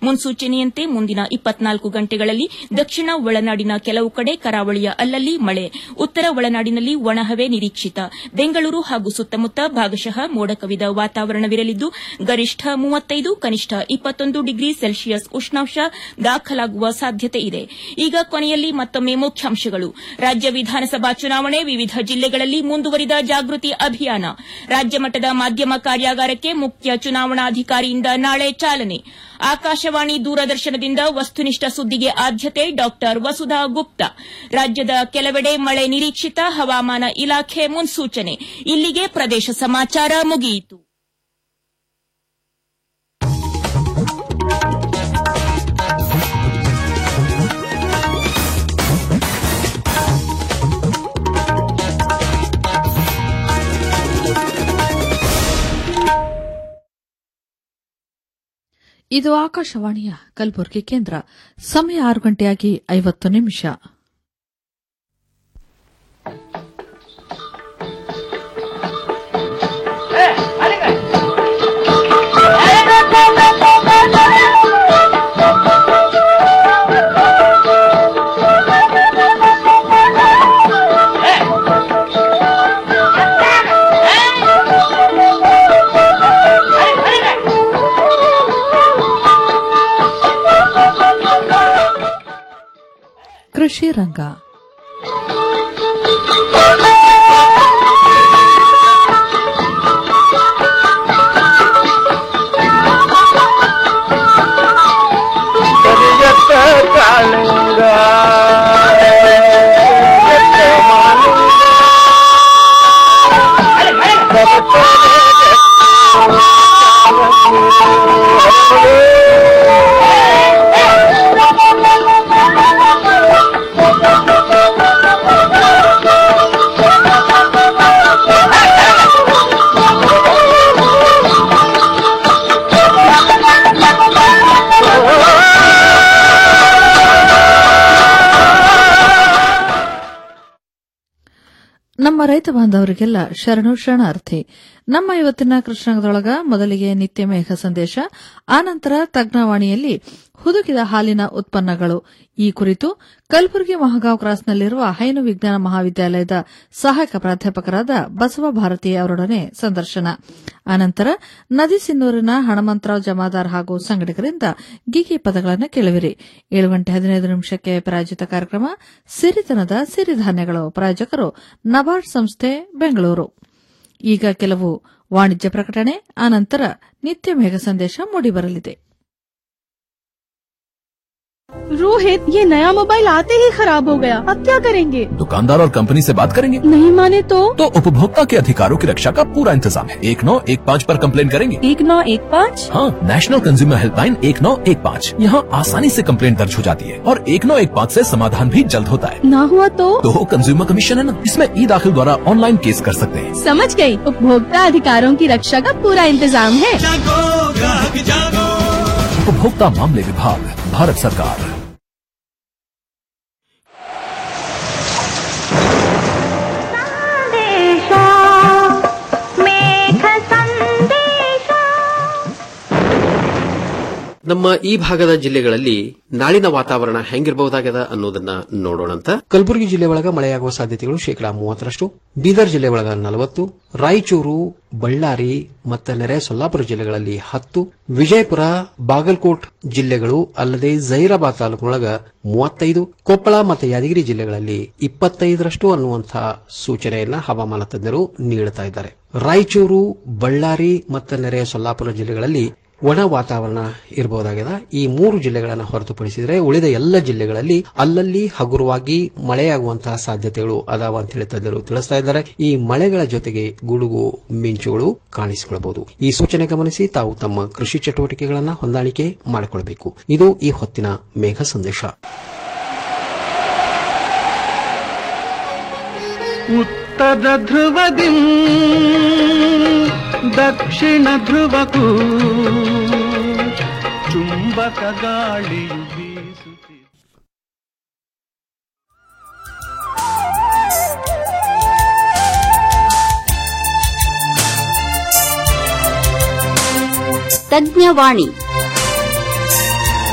ಮುನ್ಸೂಚನೆಯಂತೆ ಮುಂದಿನ ಇಪ್ಪತ್ನಾಲ್ಕು ಗಂಟೆಗಳಲ್ಲಿ ದಕ್ಷಿಣ ಒಳನಾಡಿನ ಕೆಲವು ಕಡೆ ಕರಾವಳಿಯ ಅಲ್ಲಲ್ಲಿ ಮಳೆ ಉತ್ತರ ಒಳನಾಡಿನಲ್ಲಿ ಒಣಹವೆ ನಿರೀಕ್ಷಿತ ಬೆಂಗಳೂರು ಹಾಗೂ ಸುತ್ತಮುತ್ತ ಭಾಗಶಃ ಮೋಡ ಕವಿದ ವಾತಾವರಣವಿರಲಿದ್ದು ಗರಿಷ್ಠ ಮೂವತ್ತೈದು ಕನಿಷ್ಠ ಇಪ್ಪತ್ತೊಂದು ಡಿಗ್ರಿ ಸೆಲ್ಸಿಯಸ್ ಉಷ್ಣಾಂಶ ದಾಖಲಾಗುವ ಸಾಧ್ಯತೆ ಇದೆ ಈಗ ಕೊನೆಯಲ್ಲಿ ಮತ್ತೊಮ್ಮೆ ಮುಖ್ಯಾಂಶಗಳು ರಾಜ್ಯ ವಿಧಾನಸಭಾ ಚುನಾವಣೆ ವಿವಿಧ ಜಿಲ್ಲೆಗಳಲ್ಲಿ ಮುಂದುವರಿದ ಜಾಗೃತಿ ಅಭಿಯಾನ ರಾಜ್ಯ ಮಟ್ಟದ ಮಾಧ್ಯಮ ಕಾರ್ಯಾಗಾರಕ್ಕೆ ಮುಖ್ಯ ಚುನಾವಣಾಧಿಕಾರಿಯಿಂದ ನಾಳೆ ಚಾಲನೆ ಆಕಾಶವಾಣಿ ದೂರದರ್ಶನದಿಂದ ವಸ್ತುನಿಷ್ಠ ಸುದ್ದಿಗೆ ಆದ್ಯತೆ ಡಾ ವಸುಧಾ ಗುಪ್ತಾ ರಾಜ್ಯದ ಕೆಲವೆಡೆ ಮಳೆ ನಿರೀಕ್ಷಿತ ಹವಾಮಾನ ಇಲಾಖೆ ಮುನ್ಸೂಚನೆ ಇಲ್ಲಿಗೆ ಪ್ರದೇಶ ಸಮಾಚಾರ ಮುಗಿಯಿತು ಇದು ಆಕಾಶವಾಣಿಯ ಕಲಬುರಗಿ ಕೇಂದ್ರ ಸಮಯ ಆರು ಗಂಟೆಯಾಗಿ ಐವತ್ತು ನಿಮಿಷ ಕೃಷಿ ರಂಗ ಕರಿಯತ್ತ ಕಾಳಿಂಗ ಕರಿಯತ್ತ ಮಾಲಿಂಗ. ನಮ್ಮ ರೈತ ಬಾಂಧವರಿಗೆಲ್ಲ ಶರಣು ಶರಣಾರ್ಥಿ ನಮ್ಮ ಇವತ್ತಿನ ಕೃಷ್ಣಾಂಗದೊಳಗ ಮೊದಲಿಗೆ ನಿತ್ಯ ಮೇಘ ಸಂದೇಶ ಆನಂತರ ತಜ್ಞವಾಣಿಯಲ್ಲಿ ಹುದುಕಿದ ಹಾಲಿನ ಉತ್ಪನ್ನಗಳು ಈ ಕುರಿತು ಕಲಬುರಗಿ ಮಹಗಾಂವ್ ಕ್ರಾಸ್ನಲ್ಲಿರುವ ಹೈನು ವಿಜ್ಞಾನ ಮಹಾವಿದ್ಯಾಲಯದ ಸಹಾಯಕ ಪ್ರಾಧ್ಯಾಪಕರಾದ ಬಸವ ಭಾರತಿ ಅವರೊಡನೆ ಸಂದರ್ಶನ ಆನಂತರ ನದಿ ಸಿನ್ನೂರಿನ ಹಣಮಂತರಾವ್ ಜಮಾದಾರ್ ಹಾಗೂ ಸಂಘಟಕರಿಂದ ಗಿಗಿ ಪದಗಳನ್ನು ಕೇಳುವಿರಿ ಏಳು ಗಂಟೆ ಹದಿನೈದು ನಿಮಿಷಕ್ಕೆ ಪ್ರಾಯೋಜಿತ ಕಾರ್ಯಕ್ರಮ ಸಿರಿತನದ ಸಿರಿಧಾನ್ಯಗಳು ಪ್ರಾಯೋಜಕರು ನಬಾರ್ಡ್ ಸಂಸ್ಥೆ ಬೆಂಗಳೂರು ಈಗ ಕೆಲವು ವಾಣಿಜ್ಯ ಪ್ರಕಟಣೆ ಆನಂತರ ನಿತ್ಯ ಮೇಘ ಸಂದೇಶ ಮೂಡಿಬರಲಿದೆ रोहित ये नया मोबाइल आते ही खराब हो गया अब क्या करेंगे दुकानदार और कंपनी से बात करेंगे नहीं माने तो तो उपभोक्ता के अधिकारों की रक्षा का पूरा इंतजाम है एक नौ एक पाँच आरोप कम्प्लेन करेंगे एक नौ एक पाँच हाँ नेशनल कंज्यूमर हेल्पलाइन एक नौ एक पाँच यहाँ आसानी से कम्प्लेन दर्ज हो जाती है और एक नौ एक पाँच ऐसी समाधान भी जल्द होता है ना हुआ तो तो कंज्यूमर कमीशन है ना इसमें ई दाखिल द्वारा ऑनलाइन केस कर सकते हैं समझ गई उपभोक्ता अधिकारों की रक्षा का पूरा इंतजाम है उपभोक्ता मामले विभाग भारत सरकार ನಮ್ಮ ಈ ಭಾಗದ ಜಿಲ್ಲೆಗಳಲ್ಲಿ ನಾಳಿನ ವಾತಾವರಣ ಹೆಂಗಿರಬಹುದಾಗದ ಅನ್ನೋದನ್ನ ನೋಡೋಣಂತ ಕಲಬುರಗಿ ಜಿಲ್ಲೆ ಒಳಗ ಮಳೆಯಾಗುವ ಸಾಧ್ಯತೆಗಳು ಶೇಕಡಾ ಮೂವತ್ತರಷ್ಟು ಬೀದರ್ ಜಿಲ್ಲೆ ಒಳಗ ನಲವತ್ತು ರಾಯಚೂರು ಬಳ್ಳಾರಿ ಮತ್ತು ನೆರೆ ಸೊಲ್ಲಾಪುರ ಜಿಲ್ಲೆಗಳಲ್ಲಿ ಹತ್ತು ವಿಜಯಪುರ ಬಾಗಲಕೋಟ್ ಜಿಲ್ಲೆಗಳು ಅಲ್ಲದೆ ಜೈರಾಬಾದ್ ತಾಲೂಕಿನೊಳಗ ಮೂವತ್ತೈದು ಕೊಪ್ಪಳ ಮತ್ತು ಯಾದಗಿರಿ ಜಿಲ್ಲೆಗಳಲ್ಲಿ ಇಪ್ಪತ್ತೈದರಷ್ಟು ಅನ್ನುವಂತಹ ಸೂಚನೆಯನ್ನ ಹವಾಮಾನ ತಜ್ಞರು ನೀಡುತ್ತಾ ಇದ್ದಾರೆ ರಾಯಚೂರು ಬಳ್ಳಾರಿ ಮತ್ತು ನೆರೆ ಸೊಲ್ಲಾಪುರ ಜಿಲ್ಲೆಗಳಲ್ಲಿ ಒಣ ವಾತಾವರಣ ಇರಬಹುದಾಗಿದೆ ಈ ಮೂರು ಜಿಲ್ಲೆಗಳನ್ನು ಹೊರತುಪಡಿಸಿದರೆ ಉಳಿದ ಎಲ್ಲ ಜಿಲ್ಲೆಗಳಲ್ಲಿ ಅಲ್ಲಲ್ಲಿ ಹಗುರವಾಗಿ ಮಳೆಯಾಗುವಂತಹ ಸಾಧ್ಯತೆಗಳು ಅದಾವ ಅಂತ ಹೇಳಿ ತಜ್ಞರು ತಿಳಿಸ್ತಾ ಇದ್ದಾರೆ ಈ ಮಳೆಗಳ ಜೊತೆಗೆ ಗುಡುಗು ಮಿಂಚುಗಳು ಕಾಣಿಸಿಕೊಳ್ಳಬಹುದು ಈ ಸೂಚನೆ ಗಮನಿಸಿ ತಾವು ತಮ್ಮ ಕೃಷಿ ಚಟುವಟಿಕೆಗಳನ್ನು ಹೊಂದಾಣಿಕೆ ಮಾಡಿಕೊಳ್ಳಬೇಕು ಇದು ಈ ಹೊತ್ತಿನ ಮೇಘ ಸಂದೇಶ ಉತ್ತರ ಧ್ರುವದಿ ದಕ್ಷಿಣ ಧ್ರುವಕ್ಕೂ ಚುಂಬಕ ಗಾಳಿಯು ಬೀಸುತ್ತಿದೆ ತಜ್ಞವಾಣಿ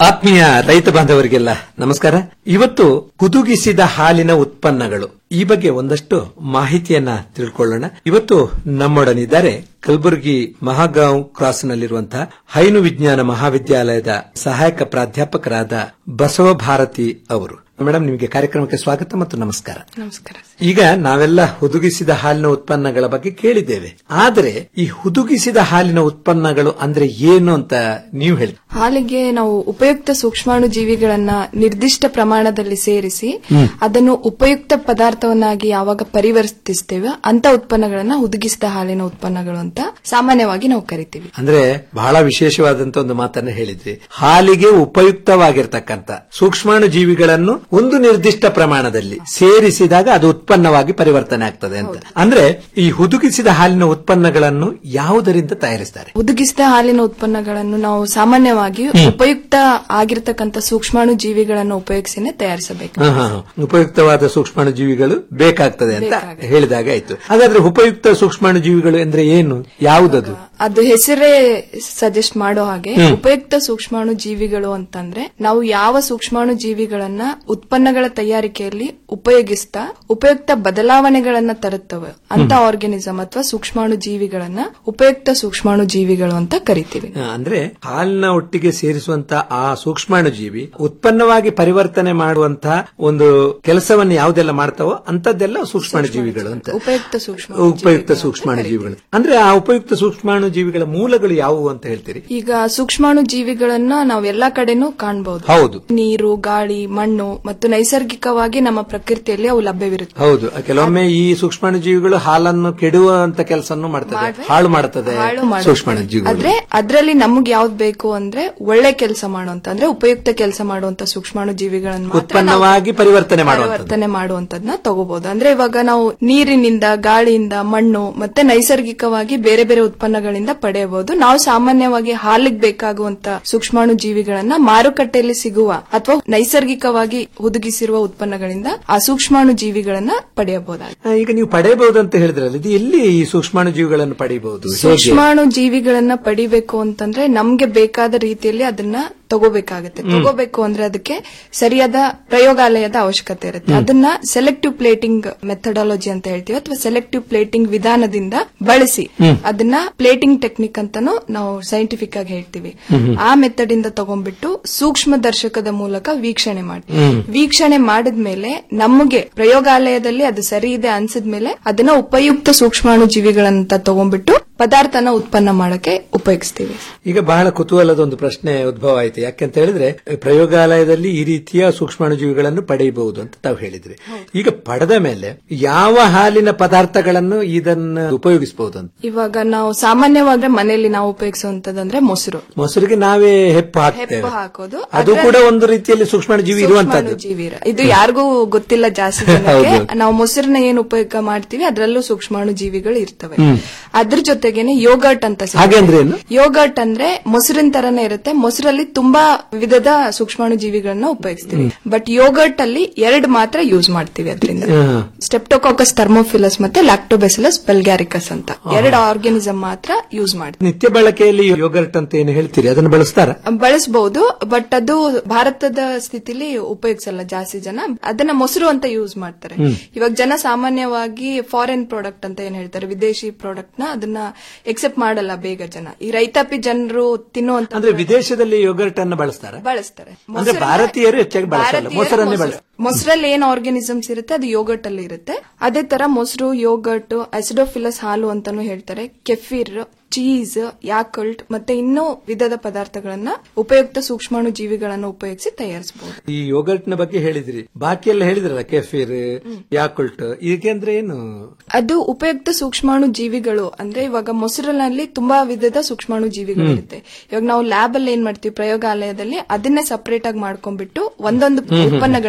ಆತ್ಮೀಯ ರೈತ ಬಾಂಧವರಿಗೆಲ್ಲ ನಮಸ್ಕಾರ ಇವತ್ತು ಹುದುಗಿಸಿದ ಹಾಲಿನ ಉತ್ಪನ್ನಗಳು ಈ ಬಗ್ಗೆ ಒಂದಷ್ಟು ಮಾಹಿತಿಯನ್ನ ತಿಳ್ಕೊಳ್ಳೋಣ ಇವತ್ತು ನಮ್ಮೊಡನಿದ್ದಾರೆ ಕಲಬುರಗಿ ಮಹಾಗಾಂವ್ ಕ್ರಾಸ್ನಲ್ಲಿರುವಂತಹ ಹೈನು ವಿಜ್ಞಾನ ಮಹಾವಿದ್ಯಾಲಯದ ಸಹಾಯಕ ಪ್ರಾಧ್ಯಾಪಕರಾದ ಬಸವ ಭಾರತಿ ಅವರು ಮೇಡಮ್ ನಿಮಗೆ ಕಾರ್ಯಕ್ರಮಕ್ಕೆ ಸ್ವಾಗತ ಮತ್ತು ನಮಸ್ಕಾರ ನಮಸ್ಕಾರ ಈಗ ನಾವೆಲ್ಲ ಹುದುಗಿಸಿದ ಹಾಲಿನ ಉತ್ಪನ್ನಗಳ ಬಗ್ಗೆ ಕೇಳಿದ್ದೇವೆ ಆದರೆ ಈ ಹುದುಗಿಸಿದ ಹಾಲಿನ ಉತ್ಪನ್ನಗಳು ಅಂದ್ರೆ ಏನು ಅಂತ ನೀವು ಹೇಳಿ ಹಾಲಿಗೆ ನಾವು ಉಪಯುಕ್ತ ಸೂಕ್ಷ್ಮಾಣು ಜೀವಿಗಳನ್ನ ನಿರ್ದಿಷ್ಟ ಪ್ರಮಾಣದಲ್ಲಿ ಸೇರಿಸಿ ಅದನ್ನು ಉಪಯುಕ್ತ ಪದಾರ್ಥವನ್ನಾಗಿ ಯಾವಾಗ ಪರಿವರ್ತಿಸ್ತೇವೆ ಅಂತ ಉತ್ಪನ್ನಗಳನ್ನ ಹುದುಗಿಸಿದ ಹಾಲಿನ ಉತ್ಪನ್ನಗಳು ಅಂತ ಸಾಮಾನ್ಯವಾಗಿ ನಾವು ಕರಿತೀವಿ ಅಂದ್ರೆ ಬಹಳ ವಿಶೇಷವಾದಂತ ಒಂದು ಮಾತನ್ನ ಹೇಳಿದ್ರಿ ಹಾಲಿಗೆ ಉಪಯುಕ್ತವಾಗಿರ್ತಕ್ಕಂಥ ಸೂಕ್ಷ್ಮಾಣು ಜೀವಿಗಳನ್ನು ಒಂದು ನಿರ್ದಿಷ್ಟ ಪ್ರಮಾಣದಲ್ಲಿ ಸೇರಿಸಿದಾಗ ಅದು ಉತ್ಪನ್ನವಾಗಿ ಪರಿವರ್ತನೆ ಆಗ್ತದೆ ಅಂತ ಅಂದ್ರೆ ಈ ಹುದುಗಿಸಿದ ಹಾಲಿನ ಉತ್ಪನ್ನಗಳನ್ನು ಯಾವುದರಿಂದ ತಯಾರಿಸ್ತಾರೆ ಹುದುಗಿಸಿದ ಹಾಲಿನ ಉತ್ಪನ್ನಗಳನ್ನು ನಾವು ಸಾಮಾನ್ಯವಾಗಿ ಉಪಯುಕ್ತ ಆಗಿರತಕ್ಕಂಥ ಸೂಕ್ಷ್ಮಾಣು ಜೀವಿಗಳನ್ನು ಉಪಯೋಗಿಸಿನೇ ತಯಾರಿಸಬೇಕು ಹಾ, ಹಾ, ಹಾ. ಉಪಯುಕ್ತವಾದ ಸೂಕ್ಷ್ಮಾಣು ಜೀವಿಗಳು ಬೇಕಾಗ್ತದೆ ಅಂತ ಹೇಳಿದಾಗ ಆಯ್ತು ಹಾಗಾದ್ರೆ ಉಪಯುಕ್ತ ಸೂಕ್ಷ್ಮಾಣು ಜೀವಿಗಳು ಅಂದ್ರೆ ಏನು ಯಾವುದದು ಅದು ಹೆಸರೇ ಸಜೆಸ್ಟ್ ಮಾಡೋ ಹಾಗೆ ಉಪಯುಕ್ತ ಸೂಕ್ಷ್ಮಾಣು ಜೀವಿಗಳು ಅಂತಂದ್ರೆ ನಾವು ಯಾವ ಸೂಕ್ಷ್ಮಾಣು ಜೀವಿಗಳನ್ನ ಉತ್ಪನ್ನಗಳ ತಯಾರಿಕೆಯಲ್ಲಿ ಉಪಯೋಗಿಸ್ತಾ ಉಪಯುಕ್ತ ಬದಲಾವಣೆಗಳನ್ನ ತರುತ್ತವೆ ಅಂತ ಆರ್ಗ್ಯಾನಿಸಮ್ ಅಥವಾ ಸೂಕ್ಷ್ಮಾಣು ಜೀವಿಗಳನ್ನ ಉಪಯುಕ್ತ ಸೂಕ್ಷ್ಮಾಣು ಜೀವಿಗಳು ಅಂತ ಕರಿತೀವಿ ಆ, ಅಂದ್ರೆ ಹಾಲಿನ ಒಟ್ಟಿಗೆ ಸೇರಿಸುವಂತ ಆ ಸೂಕ್ಷ್ಮಾಣು ಜೀವಿ ಉತ್ಪನ್ನವಾಗಿ ಪರಿವರ್ತನೆ ಮಾಡುವಂತಹ ಒಂದು ಕೆಲಸವನ್ನು ಯಾವುದೆಲ್ಲ ಮಾಡ್ತಾವೋ ಅಂತದ್ದೆಲ್ಲ ಸೂಕ್ಷ್ಮಾಣು ಜೀವಿಗಳು ಅಂತ ಉಪಯುಕ್ತ ಸೂಕ್ಷ್ಮ ಉಪಯುಕ್ತ ಸೂಕ್ಷ್ಮಾಣು ಜೀವಿಗಳು ಅಂದ್ರೆ ಆ ಉಪಯುಕ್ತ ಸೂಕ್ಷ್ಮಾಣು ಜೀವಿಗಳ ಮೂಲಗಳು ಯಾವುವು ಅಂತ ಹೇಳ್ತೀರಿ ಈಗ ಸೂಕ್ಷ್ಮಾಣು ಜೀವಿಗಳನ್ನ ನಾವು ಎಲ್ಲಾ ಕಡೆನೂ ಕಾಣಬಹುದು ಹೌದು ನೀರು ಗಾಳಿ ಮಣ್ಣು ಮತ್ತು ನೈಸರ್ಗಿಕವಾಗಿ ನಮ್ಮ ಪ್ರಕೃತಿಯಲ್ಲಿ ಅವು ಲಭ್ಯವಿರುತ್ತೆ ಹೌದು ಕೆಲವೊಮ್ಮೆ ಈ ಸೂಕ್ಷ್ಮಾಣು ಜೀವಿಗಳು ಹಾಲನ್ನು ಕೆಡುವಂತ ಕೆಲಸವನ್ನು ಮಾಡ್ತದೆ ಹಾಳು ಮಾಡ್ತದೆ ಹಾಳು ಮಾಡುತ್ತೆ. ಸೂಕ್ಷ್ಮಾಣು ಜೀವಿಗಳು ಆದ್ರೆ ಅದ್ರಲ್ಲಿ ನಮ್ಗೆ ಯಾವ್ದು ಬೇಕು ಅಂದ್ರೆ ಒಳ್ಳೆ ಕೆಲಸ ಮಾಡುವಂತ ಅಂದ್ರೆ ಉಪಯುಕ್ತ ಕೆಲಸ ಮಾಡುವಂತ ಸೂಕ್ಷ್ಮಾಣು ಜೀವಿಗಳನ್ನ ಮಾತ್ರ ನಾವು ಉತ್ಪನ್ನವಾಗಿ ಪರಿವರ್ತನೆ ಮಾಡುವಂತದ್ದು ಪರಿವರ್ತನೆ ಮಾಡುವಂತದ್ನ ತಗೋಬಹುದು ಅಂದ್ರೆ ಇವಾಗ ನಾವು ನೀರಿನಿಂದ ಗಾಳಿಯಿಂದ ಮಣ್ಣು ಮತ್ತೆ ನೈಸರ್ಗಿಕವಾಗಿ ಬೇರೆ ಬೇರೆ ಉತ್ಪನ್ನಗಳಿಂದ ಪಡೆಯಬಹುದು ನಾವು ಸಾಮಾನ್ಯವಾಗಿ ಹಾಲಿಗೆ ಬೇಕಾಗುವಂತ ಸೂಕ್ಷ್ಮಾಣು ಜೀವಿಗಳನ್ನ ಮಾರುಕಟ್ಟೆಯಲ್ಲಿ ಸಿಗುವ ಅಥವಾ ನೈಸರ್ಗಿಕವಾಗಿ ಹುದುಗಿಸಿರುವ ಉತ್ಪನ್ನಗಳಿಂದ ಆ ಸೂಕ್ಷ್ಮಾಣು ಜೀವಿಗಳನ್ನ ಪಡೆಯಬಹುದಾಗಿದೆ ಆ, ಈಗ ನೀವು ಪಡೆಯಬಹುದು ಅಂತ ಹೇಳಿದ್ರಲ್ಲ ಇದು ಎಲ್ಲಿ ಈ ಸೂಕ್ಷ್ಮಾಣು ಜೀವಿಗಳನ್ನು ಪಡೆಯಬಹುದು ಹೇಗೆ ಸೂಕ್ಷ್ಮಾಣು ಜೀವಿಗಳನ್ನ ಪಡಿಬೇಕು ಅಂತಂದ್ರೆ ನಮ್ಗೆ ಬೇಕಾದ ರೀತಿಯಲ್ಲಿ ಅದನ್ನ ತಗೋಬೇಕಾಗುತ್ತೆ ತಗೋಬೇಕು ಅಂದ್ರೆ ಅದಕ್ಕೆ ಸರಿಯಾದ ಪ್ರಯೋಗಾಲಯದ ಅವಶ್ಯಕತೆ ಇರುತ್ತೆ ಅದನ್ನ ಸೆಲೆಕ್ಟಿವ್ ಪ್ಲೇಟಿಂಗ್ ಮೆಥಡಾಲಜಿ ಅಂತ ಹೇಳ್ತೀವಿ ಅಥವಾ ಸೆಲೆಕ್ಟಿವ್ ಪ್ಲೇಟಿಂಗ್ ವಿಧಾನದಿಂದ ಬಳಸಿ ಅದನ್ನ ಪ್ಲೇಟಿಂಗ್ ಟೆಕ್ನಿಕ್ ಅಂತಾನು ನಾವು ಸೈಂಟಿಫಿಕ್ ಆಗಿ ಹೇಳ್ತೀವಿ ಆ ಮೆಥಡ್ ಇಂದ ತಗೊಂಡ್ಬಿಟ್ಟು ಸೂಕ್ಷ್ಮ ದರ್ಶಕದ ಮೂಲಕ ವೀಕ್ಷಣೆ ಮಾಡಿ ವೀಕ್ಷಣೆ ಮಾಡಿದ್ಮೇಲೆ ನಮಗೆ ಪ್ರಯೋಗಾಲಯದಲ್ಲಿ ಅದು ಸರಿ ಇದೆ ಅನ್ಸಿದ್ಮೇಲೆ ಅದನ್ನ ಉಪಯುಕ್ತ ಸೂಕ್ಷ್ಮಾಣು ಜೀವಿಗಳಂತ ತಗೊಂಡ್ಬಿಟ್ಟು ಪದಾರ್ಥನ ಉತ್ಪನ್ನ ಮಾಡಕ್ಕೆ ಉಪಯೋಗಿಸ್ತೀವಿ ಈಗ ಬಹಳ ಕುತೂಹಲದ ಒಂದು ಪ್ರಶ್ನೆ ಉದ್ಭವ ಆಯ್ತು ಯಾಕೆಂತ ಹೇಳಿದ್ರೆ ಪ್ರಯೋಗಾಲಯದಲ್ಲಿ ಈ ರೀತಿಯ ಸೂಕ್ಷ್ಮಾಣು ಜೀವಿಗಳನ್ನು ಪಡೆಯಬಹುದು ಅಂತ ತಾವು ಹೇಳಿದ್ರಿ ಈಗ ಪಡೆದ ಮೇಲೆ ಯಾವ ಹಾಲಿನ ಪದಾರ್ಥಗಳನ್ನು ಇದನ್ನು ಉಪಯೋಗಿಸಬಹುದು ಅಂತ ಇವಾಗ ನಾವು ಸಾಮಾನ್ಯವಾಗಿ ಮನೆಯಲ್ಲಿ ನಾವು ಉಪಯೋಗಿಸುವಂತದಂದ್ರೆ ಮೊಸರು ಮೊಸರಿಗೆ ನಾವೇ ಹೆಪ್ಪು ಹಾಕ್ತೇವೆ ಹೆಪ್ಪು ಹಾಕೋದು ಅದು ಕೂಡ ಒಂದು ರೀತಿಯಲ್ಲಿ ಸೂಕ್ಷ್ಮಾಣು ಜೀವಿ ಇರುವಂತದ್ದು ಸೂಕ್ಷ್ಮಾಣು ಜೀವಿ ಇರ- ಇದು ಯಾರಿಗೂ ಗೊತ್ತಿಲ್ಲ ಜಾಸ್ತಿ ಜನಕ್ಕೆ ನಾವು ಮೊಸರನ್ನ ಏನ್ ಉಪಯೋಗ ಮಾಡ್ತೀವಿ ಅದರಲ್ಲೂ ಸೂಕ್ಷ್ಮಾಣು ಜೀವಿಗಳು ಇರ್ತವೆ ಅದ್ರ ಜೊತೆಗೇನೆ ಯೋಗರ್ಟ್ ಅಂತ ಸಿಗುತ್ತೆ. ಹಾಗೆ ಅಂದ್ರೆ ಏನು? ಯೋಗರ್ಟ್ ಅಂದ್ರೆ ಮೊಸರಿನ ತರನೇ ಇರುತ್ತೆ ಮೊಸರಲ್ಲಿ ತುಂಬಾ ವಿಧದ ಸೂಕ್ಷ್ಮಾಣು ಜೀವಿಗಳನ್ನ ಉಪಯೋಗಿಸ್ತೀವಿ ಬಟ್ ಯೋಗರ್ಟ್ ಅಲ್ಲಿ ಎರಡು ಮಾತ್ರ ಯೂಸ್ ಮಾಡ್ತೀವಿ ಅದರಿಂದ ಹಾ. ಸ್ಟೆಪ್ಟೋಕಾಕಸ್ ಥರ್ಮೋಫಿಲಸ್ ಮತ್ತೆ ಲ್ಯಾಕ್ಟೋಬೆಸಿಲಸ್ ಬೆಲ್ಗ್ಯಾರಿಕಸ್ ಅಂತ ಎರಡು ಆರ್ಗ್ಯಾನಿಸಮ್ ಮಾತ್ರ ಯೂಸ್ ಮಾಡ್ತೀವಿ ನಿತ್ಯ ಬಳಕೆಯಲ್ಲಿ ಯೋಗರ್ಟ್ ಅಂತ ಏನು ಹೇಳ್ತೀರಿ ಅದನ್ನು ಬಳಸ್ತಾರ ಬಳಸಬಹುದು ಬಟ್ ಅದು ಭಾರತದ ಸ್ಥಿತಿಲಿ ಉಪಯೋಗಿಸಲ್ಲ ಜಾಸ್ತಿ ಜನ ಅದನ್ನ ಮೊಸರು ಅಂತ ಯೂಸ್ ಮಾಡ್ತಾರೆ ಇವಾಗ ಜನ ಸಾಮಾನ್ಯವಾಗಿ ಫಾರಿನ್ ಪ್ರಾಡಕ್ಟ್ ಅಂತ ಏನ್ ಹೇಳ್ತಾರೆ ವಿದೇಶಿ ಪ್ರಾಡಕ್ಟ್ ನ ಅದನ್ನ ಎಕ್ಸೆಪ್ಟ್ ಮಾಡಲ್ಲ ಬೇಗ ಜನ ಈ ರೈತಾಪಿ ಜನರು ತಿನ್ನುವಂತ ಅಂದ್ರೆ ವಿದೇಶದಲ್ಲಿ ಯೋಗರ್ಟ್ ಅನ್ನು ಬಳಸ್ತಾರ ಬಳಸ್ತಾರೆ ಅಂದ್ರೆ ಮೊಸರನ್ನ- ಭಾರತೀಯರು ಹೆಚ್ಚಾಗಿ ಬಳಸಲ್ಲ ಭಾರತೀಯರು ಮೊಸರನ್ನೇ ಮೊಸರು- ಬಳಸ್ತಾರೆ ಮೊಸರಲ್ಲಿ ಏನ್ ಆರ್ಗ್ಯಾನಿಸಮ್ಸ್ ಇರುತ್ತೆ ಅದು ಯೋಗರ್ಟ್ ಅಲ್ಲಿ ಇರುತ್ತೆ ಅದೇ ತರ ಮೊಸರು ಯೋಗರ್ಟ್ ಅಸಿಡೋಫಿಲಸ್ ಹಾಲು ಅಂತಾನು ಹೇಳ್ತಾರೆ ಕೆಫಿರ್ ಚೀಸ್ ಯಾಕಲ್ಟ್ ಮತ್ತೆ ಇನ್ನೂ ವಿಧದ ಪದಾರ್ಥಗಳನ್ನ ಉಪಯುಕ್ತ ಸೂಕ್ಷ್ಮಾಣು ಜೀವಿಗಳನ್ನು ಉಪಯೋಗಿಸಿ ತಯಾರಿಸಬಹುದು ಈ ಯೋಗರ್ಟ್ ನ ಬಗ್ಗೆ ಹೇಳಿದ್ರಿ ಬಾಕಿ ಎಲ್ಲ ಹೇಳಿದ್ರಲ್ಲ ಕೆಫೀರ್ ಯಾಕುಲ್ಟ್ ಇದಕ್ಕೆ ಏನು ಅದು ಉಪಯುಕ್ತ ಸೂಕ್ಷ್ಮಾಣು ಜೀವಿಗಳು ಅಂದ್ರೆ ಇವಾಗ ಮೊಸರಿನಲ್ಲಿ ತುಂಬಾ ವಿಧದ ಸೂಕ್ಷ್ಮಾಣು ಜೀವಿಗಳು ಇರುತ್ತೆ ಇವಾಗ ನಾವು ಲ್ಯಾಬ್ ಅಲ್ಲಿ ಏನ್ ಮಾಡ್ತೀವಿ ಪ್ರಯೋಗಾಲಯದಲ್ಲಿ ಅದನ್ನೇ ಸಪರೇಟ್ ಆಗಿ ಮಾಡ್ಕೊಂಡ್ಬಿಟ್ಟು ಒಂದೊಂದು ಉತ್ಪನ್ನಗಳನ್ನ ತಯಾರಿಸ್ತೀವಿ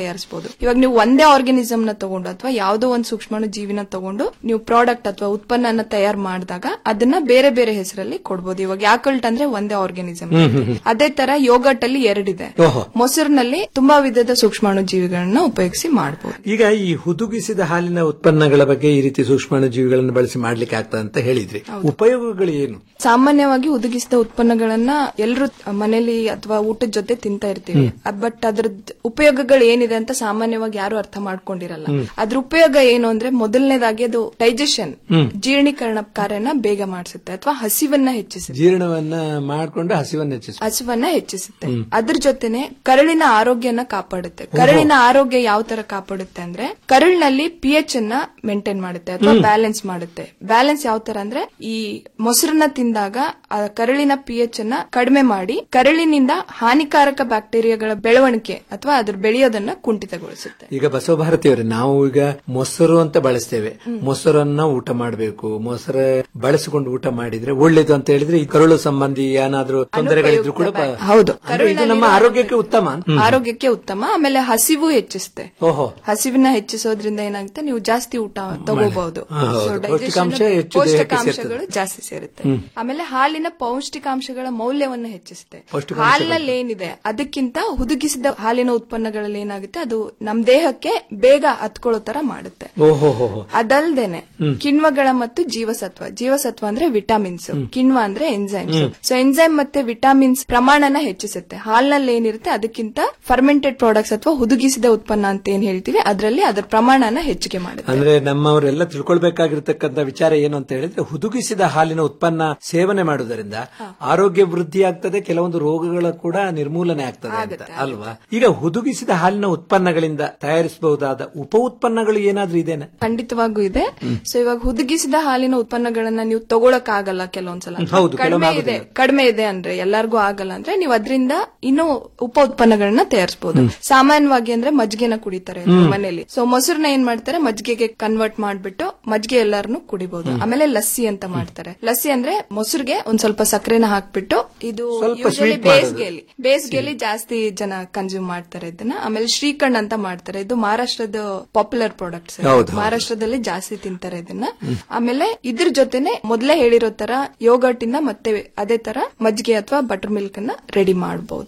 ತಯಾರಿಸಬಹುದು ಇವಾಗ ನೀವು ಒಂದೇ ಆರ್ಗನಿಸಮ್ ನ ತಗೊಂಡು ಅಥವಾ ಯಾವುದೋ ಒಂದು ಸೂಕ್ಷ್ಮಾಣು ಜೀವಿನ ತಗೊಂಡು ನೀವು ಪ್ರಾಡಕ್ಟ್ ಅಥವಾ ಉತ್ಪನ್ನನ ತಯಾರು ಮಾಡಿದಾಗ ಅದನ್ನ ಬೇರೆ ಬೇರೆ ಹೆಸರಲ್ಲಿ ಕೊಡ್ಬೋದು ಇವಾಗ ಯಾಕಲ್ಟ್ ಅಂದ್ರೆ ಒಂದೇ ಆರ್ಗನಿಸಮ್ ಅದೇ ತರ ಯೋಗಟ್ ಅಲ್ಲಿ ಎರಡಿದೆ ಓಹೋ. ಮೊಸರಿನಲ್ಲಿ ತುಂಬಾ ವಿಧದ ಸೂಕ್ಷ್ಮಾಣು ಜೀವಿಗಳನ್ನ ಉಪಯೋಗಿಸಿ ಮಾಡಬಹುದು ಈಗ ಈ ಹುದುಗಿಸಿದ ಹಾಲಿನ ಉತ್ಪನ್ನಗಳ ಬಗ್ಗೆ ಈ ರೀತಿ ಸೂಕ್ಷ್ಮಾಣು ಜೀವಿಗಳನ್ನು ಬಳಸಿ ಮಾಡ್ಲಿಕ್ಕೆ ಆಗ್ತದೆ ಅಂತ ಹೇಳಿದ್ರಿ ಉಪಯೋಗಗಳು ಏನು ಸಾಮಾನ್ಯವಾಗಿ ಉದುಗಿಸಿದ ಉತ್ಪನ್ನಗಳನ್ನ ಎಲ್ಲರೂ ಮನೇಲಿ ಅಥವಾ ಊಟದ ಜೊತೆ ತಿಂತಾ ಇರ್ತೀವಿ ಬಟ್ ಅದ್ರದ್ ಉಪಯೋಗಗಳು ಏನಿದೆ ಅಂತ ಸಾಮಾನ್ಯವಾಗಿ ಯಾರು ಅರ್ಥ ಮಾಡ್ಕೊಂಡಿರಲ್ಲ ಅದ್ರ ಉಪಯೋಗ ಏನು ಅಂದ್ರೆ ಮೊದಲನೇದಾಗಿ ಅದು ಡೈಜೆಷನ್ ಜೀರ್ಣೀಕರಣ ಕಾರ್ಯನ ಬೇಗ ಮಾಡಿಸುತ್ತೆ ಅಥವಾ ಹಸಿವನ್ನ ಹೆಚ್ಚಿಸುತ್ತೆ ಜೀರ್ಣವನ್ನ ಮಾಡ್ಕೊಂಡು ಹಸಿವನ್ನು ಹೆಚ್ಚಿಸ ಹಸುವನ್ನ ಹೆಚ್ಚಿಸುತ್ತೆ ಅದ್ರ ಜೊತೆನೆ ಕರಳಿನ ಆರೋಗ್ಯನ ಕಾಪಾಡುತ್ತೆ ಕರಳಿನ ಆರೋಗ್ಯ ಯಾವ ತರ ಕಾಪಾಡುತ್ತೆ ಅಂದ್ರೆ ಕರಳಿನಲ್ಲಿ ಪಿ ಎಚ್ ಅನ್ನ ಮೇಂಟೈನ್ ಮಾಡುತ್ತೆ ಅಥವಾ ಬ್ಯಾಲೆನ್ಸ್ ಮಾಡುತ್ತೆ ಬ್ಯಾಲೆನ್ಸ್ ಯಾವ ತರ ಅಂದ್ರೆ ಈ ಮೊಸರನ್ನ ತಿಂದಾಗ ಆ ಕರಳಿನ ಪಿ ಎಚ್ ಅನ್ನ ಕಡಿಮೆ ಮಾಡಿ ಕರಳಿನಿಂದ ಹಾನಿಕಾರಕ ಬ್ಯಾಕ್ಟೀರಿಯಾಗಳ ಬೆಳವಣಿಗೆ ಅಥವಾ ಅದ್ರ ಬೆಳೆಯೋದನ್ನ ಕುಂಠಿತಗೊಳಿಸುತ್ತೆ ಈಗ ಬಸವಭಾರತಿಯವರೇ ನಾವು ಈಗ ಮೊಸರು ಅಂತ ಬಳಸ್ತೇವೆ ಮೊಸರನ್ನ ಊಟ ಮಾಡಬೇಕು ಮೊಸರು ಬಳಸಿಕೊಂಡು ಊಟ ಮಾಡಿದ್ರೆ ಒಳ್ಳೇದು ಅಂತ ಹೇಳಿದ್ರೆ ಈ ಕರುಳು ಸಂಬಂಧಿ ಏನಾದ್ರೂ ತೊಂದರೆಗಳಿದ್ರು ಕೂಡ ಬ- ಹೌದು. ಅಂದ್ರೆ ಇದು ನಮ್ಮ ಆರೋಗ್ಯಕ್ಕೆ ಉತ್ತಮ ಅಂತ. ಆರೋಗ್ಯಕ್ಕೆ ಉತ್ತಮ ಆಮೇಲೆ ಹಸಿವು ಹೆಚ್ಚಿಸುತ್ತೆ ಓಹೋ ಹಸಿವಿನ ಹೆಚ್ಚಿಸೋದ್ರಿಂದ ಏನಾಗುತ್ತೆ ನೀವು ಜಾಸ್ತಿ ಊಟ ತಗೋಬಹುದು ಹಾ, ಹೌದು. So, ಪೌಷ್ಟಿಕಾಂಶ digestion- ಹೆಚ್ಚು ದೇಹಕ್ಕೆ ಪೌಷ್ಟಿಕಾಂಶಗಳು ಜಾಸ್ತಿ ಸೇರುತ್ತೆ ಆಮೇಲೆ ಹಾಲಿನ ಪೌಷ್ಟಿಕಾಂಶಗಳ ಮೌಲ್ಯವನ್ನು ಹೆಚ್ಚಿಸುತ್ತೆ ಪೌಷ್ಟಿಕಾಂಶಗಳು. ಹಾಲಿನಲ್ಲಿ ಏನಿದೆ ಅದಕ್ಕಿಂತ ಹುದುಗಿಸಿದ ಹಾಲಿನ ಉತ್ಪನ್ನಗಳಲ್ಲಿ ಏನಾಗುತ್ತೆ ಅದು ನಮ್ ದೇಹಕ್ಕೆ ಬೇಗ ಹತ್ಕೊಳ್ಳೋ ತರ ಮಾಡುತ್ತೆ ಓಹೋ ಹೋ ಹೋ. ಅದಲ್ದೇನೆ ಕಿಣ್ವಗಳ ಮತ್ತು ಜೀವಸತ್ವ ಜೀವಸತ್ವ ಅಂದ್ರೆ ವಿಟಮಿನ್ಸ್ ಕಿಣ್ವ ಅಂದ್ರೆ ಎಂಜೈಮ್ಸ್ ಸೊ ಎಂಜೈಮ್ ಮತ್ತೆ ವಿಟಮಿನ್ಸ್ ಪ್ರಮಾಣನ ಹೆಚ್ಚಿಸುತ್ತೆ ಹಾಲ್ನಲ್ಲಿ ಏನಿರುತ್ತೆ ಅದಕ್ಕಿಂತ ಫರ್ಮೆಂಟೆಡ್ ಪ್ರಾಡಕ್ಟ್ಸ್ ಅಥವಾ ಹುದುಗಿಸಿದ ಉತ್ಪನ್ನ ಅಂತ ಏನ್ ಹೇಳ್ತೀವಿ ಅದರಲ್ಲಿ ಅದರ ಪ್ರಮಾಣನ ಹೆಚ್ಚಿಗೆ ಮಾಡುತ್ತೆ ಅಂದ್ರೆ ನಮ್ಮವರೆಲ್ಲ ತಿಳ್ಕೊಳ್ಬೇಕಾಗಿರ್ತಕ್ಕಂಥ ವಿಚಾರ ಏನು ಅಂತ ಹೇಳಿದ್ರೆ ಹುದುಗಿಸಿದ ಹಾಲಿನ ಉತ್ಪನ್ನ ಸೇವನೆ ಮಾಡುವುದರಿಂದ ಆರೋಗ್ಯ ವೃದ್ಧಿ ಆಗ್ತದೆ ಕೆಲವೊಂದು ರೋಗಗಳ ಕೂಡ ನಿರ್ಮೂಲನೆ ಆಗ್ತದೆ ಅಂತ ಅಲ್ವಾ ಈಗ ಹುದುಗಿಸಿದ ಹಾಲಿನ ಉತ್ಪನ್ನಗಳಿಂದ ತಯಾರಿಸಬಹುದಾದ ಉಪ ಉತ್ಪನ್ನಗಳು ಏನಾದ್ರೂ ಇದೇನೆ ಖಂಡಿತವಾಗೂ ಇದೆ ಸೊ ಇವಾಗ ಹುದುಗಿಸಿದ ಹಾಲಿನ ಉತ್ಪನ್ನಗಳನ್ನ ನೀವು ತಗೊಳಕ್ ಆಗಲ್ಲ ಕೆಲವೊಂದ್ಸಲ ಹೌದು, ಕಡಿಮೆ ಕೆಲವೊಮ್ಮೆ ಇದೆ ಕಡಿಮೆ ಇದೆ ಅಂದ್ರೆ ಎಲ್ಲರಿಗೂ ಆಗಲ್ಲ ಅಂದ್ರೆ ನೀವು ಅದರಿಂದ ಇನ್ನೂ ಉಪ ಉತ್ಪನ್ನಗಳನ್ನ ತಯಾರಿಸಬಹುದು ಸಾಮಾನ್ಯವಾಗಿ ಅಂದ್ರೆ ಮಜ್ಜಿಗೆನ ಕುಡಿತಾರೆ ಎಲ್ರು ಮನೇಲಿ ಸೊ ಮೊಸರನ್ನ ಏನ್ ಮಾಡ್ತಾರೆ ಮಜ್ಜಿಗೆಗೆ ಕನ್ವರ್ಟ್ ಮಾಡ್ಬಿಟ್ಟು ಮಜ್ಜಿಗೆ ಎಲ್ಲಾರನು ಕುಡಿಬಹುದು ಆಮೇಲೆ ಲಸ್ಸಿ ಅಂತ ಮಾಡ್ತಾರೆ ಲಸ್ಸಿ ಅಂದ್ರೆ ಮೊಸರಿಗೆ ಒಂದ್ ಸ್ವಲ್ಪ ಸಕ್ಕರೆನ ಹಾಕ್ಬಿಟ್ಟು ಇದು ಸ್ವಲ್ಪ ಯೂಶಲಿ sweet ಮಾಡೋದು. ಬೇಸಿಗೆಯಲ್ಲಿ ಬೇಸಿಗೆಯಲ್ಲಿ ಜಾಸ್ತಿ ಜನ ಕನ್ಸ್ಯೂಮ್ ಮಾಡ್ತಾರೆ ಇದನ್ನ ಆಮೇಲೆ ಶ್ರೀಖಂಡ್ ಅಂತ ಮಾಡ್ತಾರೆ ಇದು ಮಹಾರಾಷ್ಟ್ರದ ಪಾಪ್ಯುಲರ್ ಪ್ರಾಡಕ್ಟ್ಸ್ ಹೌದು, ಹೌದು. ಮಹಾರಾಷ್ಟ್ರದಲ್ಲಿ ಜಾಸ್ತಿ ತಿಂತಾರೆ ಇದನ್ನ ಆಮೇಲೆ ಇದ್ರ ಜೊತೆನೆ ಮೊದಲೇ ಹೇಳಿರೋ ತರ ಯೋಗರ್ಟ್ ಇಂದ ಮತ್ತೆ ಅದೇ ತರ ಮಜ್ಜಿಗೆ ಅಥವಾ ಬಟರ್ ಮಿಲ್ಕ್ ಅನ್ನ ರೆಡಿ ಮಾಡಬಹುದು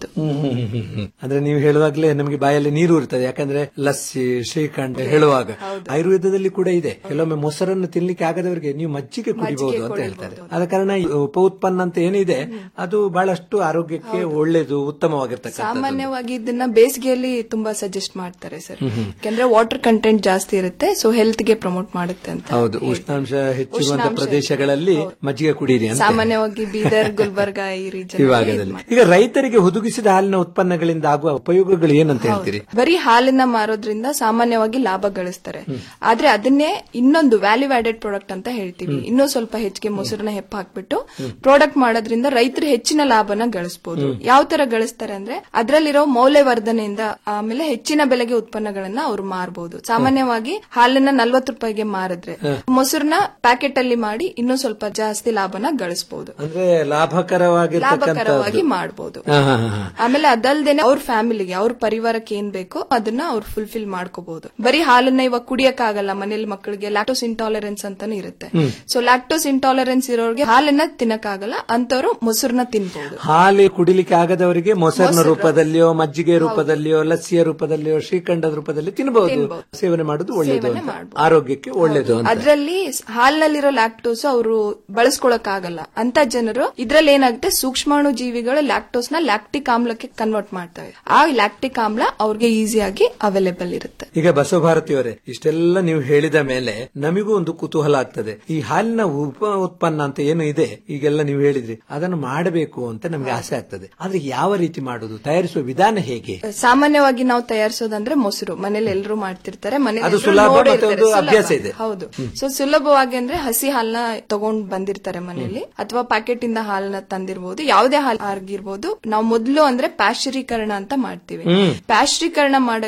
ಅಂದ್ರೆ ನೀವು ಹೇಳುವಾಗ್ಲೇ ನಮಗೆ ಬಾಯಲ್ಲಿ ನೀರು ಇರ್ತದೆ ಯಾಕಂದ್ರೆ ಲಸ್ಸಿ ಶ್ರೀಖಂಡ್ ಹೇಳುವಾಗ ಆಯುರ್ವೇದದಲ್ಲಿ ಕೂಡ ಇದೆ ಕೆಲವೊಮ್ಮೆ ಮೊಸರನ್ನು ತಿನ್ಲಿಕ್ಕೆ ಆಗದವರಿಗೆ ನೀವು ಮಜ್ಜಿಗೆ ಕುಡಿಬಹುದು ಅಂತ ಹೇಳ್ತಾರೆ ಆದ ಕಾರಣ ಈ ಉಪ ಉತ್ಪನ್ನ ಅಂತ ಏನಿದೆ ಅದು ಬಹಳಷ್ಟು ಆರೋಗ್ಯಕ್ಕೆ ಒಳ್ಳೇದು ಉತ್ತಮವಾಗಿರ್ತಕ್ಕಂಥ ಸಾಮಾನ್ಯವಾಗಿ ಇದನ್ನ ಬೇಸಿಗೆಯಲ್ಲಿ ತುಂಬಾ ಸಜೆಸ್ಟ್ ಮಾಡ್ತಾರೆ ಸರ್ ಯಾಕಂದ್ರೆ ವಾಟರ್ ಕಂಟೆಂಟ್ ಜಾಸ್ತಿ ಇರುತ್ತೆ ಸೊ ಹೆಲ್ತ್ ಗೆ ಪ್ರಮೋಟ್ ಮಾಡುತ್ತೆ ಅಂತ ಹೌದು ಉಷ್ಣಾಂಶ ಹೆಚ್ಚಿರುವಂತ ಉಷ್ಣಾಂಶ ಪ್ರದೇಶಗಳಲ್ಲಿ ಮಜ್ಜಿಗೆ ಕುಡೀರಿ ಅಂತ ಸಾಮಾನ್ಯವಾಗಿ ಬೀದರ್ ಗುಲ್ಬರ್ಗ ಈ ಈ ರೀಜನ್ ಭಾಗದಲ್ಲಿ ಈಗ ರೈತರಿಗೆ ಹುದುಗಿಸಿದ ಹಾಲಿನ ಉತ್ಪನ್ನಗಳಿಂದ ಆಗುವ ಉಪಯೋಗಗಳು ಏನಂತ ಹೇಳ್ತೀರಿ ಬರೀ ಹಾಲನ್ನ ಮಾರೋದ್ರಿಂದ ಸಾಮಾನ್ಯವಾಗಿ ಲಾಭ ಗಳಿಸ್ತಾರೆ ಆದ್ರೆ ಅದನ್ನೇ ಇನ್ನೊಂದು ವ್ಯಾಲ್ಯೂ ಆಡೆಡ್ ಪ್ರಾಡಕ್ಟ್ ಅಂತ ಹೇಳ್ತೀವಿ ಇನ್ನೂ ಸ್ವಲ್ಪ ಹೆಚ್ಚಿಗೆ ಮೊಸರನ್ನ ಹೆಪ್ಪ ಹಾಕ್ಬಿಟ್ಟು ಪ್ರಾಡಕ್ಟ್ ಮಾಡೋದ್ರಿಂದ ರೈತರು ಹೆಚ್ಚಿನ ಲಾಭನ ಗಳಿಸಬಹುದು ಯಾವ ತರ ಗಳಿಸ್ತಾರೆ ಅಂದ್ರೆ ಅದರಲ್ಲಿರೋ ಮೌಲ್ಯವರ್ಧನೆಯಿಂದ ಆಮೇಲೆ ಹೆಚ್ಚಿನ ಬೆಲೆಗೆ ಉತ್ಪನ್ನಗಳನ್ನ ಅವ್ರು ಮಾರಬಹುದು ಸಾಮಾನ್ಯವಾಗಿ ಹಾಲನ್ನ ನಲ್ವತ್ತು ರೂಪಾಯಿಗೆ ಮಾರಿದ್ರೆ ಮೊಸರನ್ನ ಪ್ಯಾಕೆಟ್ ಅಲ್ಲಿ ಮಾಡಿ ಇನ್ನೂ ಸ್ವಲ್ಪ ಜಾಸ್ತಿ ಲಾಭನ ಗಳಿಸಬಹುದು ಅಂದ್ರೆ ಲಾಭಕರವಾಗಿರ್ತಕ್ಕಂಥ ಲಾಭಕರವಾಗಿ ಮಾಡಬಹುದು ಆಮೇಲೆ ಅದಲ್ದೇನೆ ಅವ್ರ ಫ್ಯಾಮಿಲಿಗೆ ಅವ್ರ ಪರಿವಾರಕ್ಕೆ ಏನ್ ಬೇಕೋ ಅದನ್ನ ಅವ್ರು ಫುಲ್ಫಿಲ್ ಮಾಡ್ಕೋಬಹುದು ಬರೀ ಹಾಲನ್ನ ಇವಾಗ ಕುಡಿಯಕ್ ಆಗಲ್ಲ ಮನೇಲಿ ಮಕ್ಕಳಿಗೆ ಲ್ಯಾಕ್ಟೋಸ್ ಇಂಟಾಲರೆನ್ಸ್ ಅಂತಾನೆ ಇರುತ್ತೆ ಸೊ ಲ್ಯಾಕ್ಟೋಸ್ ಇಂಟಾಲರೆನ್ಸ್ ಇರೋರಿಗೆ ಹಾಲನ್ನ ತಿನ್ನಕ್ಕಾಗಲ್ಲ ಅಂತವ್ರು ಮೊಸರನ್ನ ತಿನ್ಬಹುದು ಹಾಲು ಕುಡಿಲಿಕ್ಕೆ ಆಗದವರಿಗೆ ಮೊಸರಿನ ರೂಪದಲ್ಲಿಯೋ ಮಜ್ಜಿಗೆ ರೂಪದಲ್ಲಿಯೋ ಲಸ್ಸಿಯ ರೂಪದಲ್ಲಿಯೋ ಶ್ರೀಖಂಡದ ರೂಪದಲ್ಲಿ ತಿನ್ನಬಹುದು ಸೇವನೆ ಮಾಡುದು ಒಳ್ಳೇದು ಅಂತ ಆರೋಗ್ಯಕ್ಕೆ ಒಳ್ಳೇದು ಅಂತ ಅದ್ರಲ್ಲಿ ಹಾಲಿನಲ್ಲಿರೋ ಲ್ಯಾಕ್ಟೋಸ್ ಅವರು ಬಳಸ್ಕೊಳಕ್ ಆಗಲ್ಲ ಅಂತ ಜನರು ಇದ್ರಲ್ಲಿ ಏನಾಗುತ್ತೆ ಸೂಕ್ಷ್ಮಾಣು ಜೀವಿಗಳು ಲ್ಯಾಕ್ಟೋಸ್ ನ ಲ್ಯಾಕ್ಟಿಕ್ ಆಮ್ಲಕ್ಕೆ ಕನ್ವರ್ಟ್ ಮಾಡ್ತವೆ ಆ ಲ್ಯಾಕ್ಟಿಕ್ ಆಮ್ಲ ಅವ್ರಿಗೆ ಈಸಿಯಾಗಿ ಅವೈಲೇಬಲ್ ಇರುತ್ತೆ ಈಗ ಬಸವಭಾರತಿಯವರೇ ಇಷ್ಟೆಲ್ಲ ನೀವು ಹೇಳಿದ ಮೇಲೆ ನಮಿಗೂ ಒಂದು ಕುತೂಹಲ ಆಗ್ತದೆ ಈ ಹಾಲಿನ ಉಪ ಉತ್ಪನ್ನ ಅಂತ ಏನು ಇದೆ ಈಗೆಲ್ಲ ನೀವು ಹೇಳಿದ್ರಿ ಅದನ್ನು ಮಾಡಬೇಕು ಅಂತ ನಮ್ಗೆ ಆಸೆ ಆಗ್ತದೆ ಆದ್ರೆ ಯಾವ ರೀತಿ ಮಾಡುದು ತಯಾರಿಸುವ ವಿಧಾನ ಹೇಗೆ ಸಾಮಾನ್ಯವಾಗಿ ನಾವು ತಯಾರಿಸೋದಂದ್ರೆ ಮೊಸರು ಮನೇಲಿ ಎಲ್ಲರೂ ಮಾಡ್ತಿರ್ತಾರೆ ಮನೇಲಿ ಅದು ಎಲ್ರೂ ಸುಲಭ ನೋಡಿರ್ತಾರೆ, ಮತ್ತು ಒಂದು ಸುಲಭ. ಅಭ್ಯಾಸ ಇದೆ. ಹೌದು ಸೊ ಸುಲಭವಾಗಿ ಅಂದ್ರೆ ಹಸಿ ಹಾಲ್ನ ತಗೊಂಡ್ ಬಂದಿರ್ತಾರೆ ಮನೇಲಿ ಅಥವಾ ಪ್ಯಾಕೆಟ್ ಇಂದ ಹಾಲನ್ನ ತಂದಿರ್ಬೋದು ಯಾವುದೇ ಹಾಲ್ ಆಗಿರ್ಬೋದು ನಾವು ಮೊದಲು ಅಂದ್ರೆ ಪ್ಯಾಶ್ಚರೀಕರಣ ಅಂತ ಮಾಡ್ತೀವಿ ಪ್ಯಾಶ್ಚರೀಕರಣ ಮಾಡಕ್ಕೆ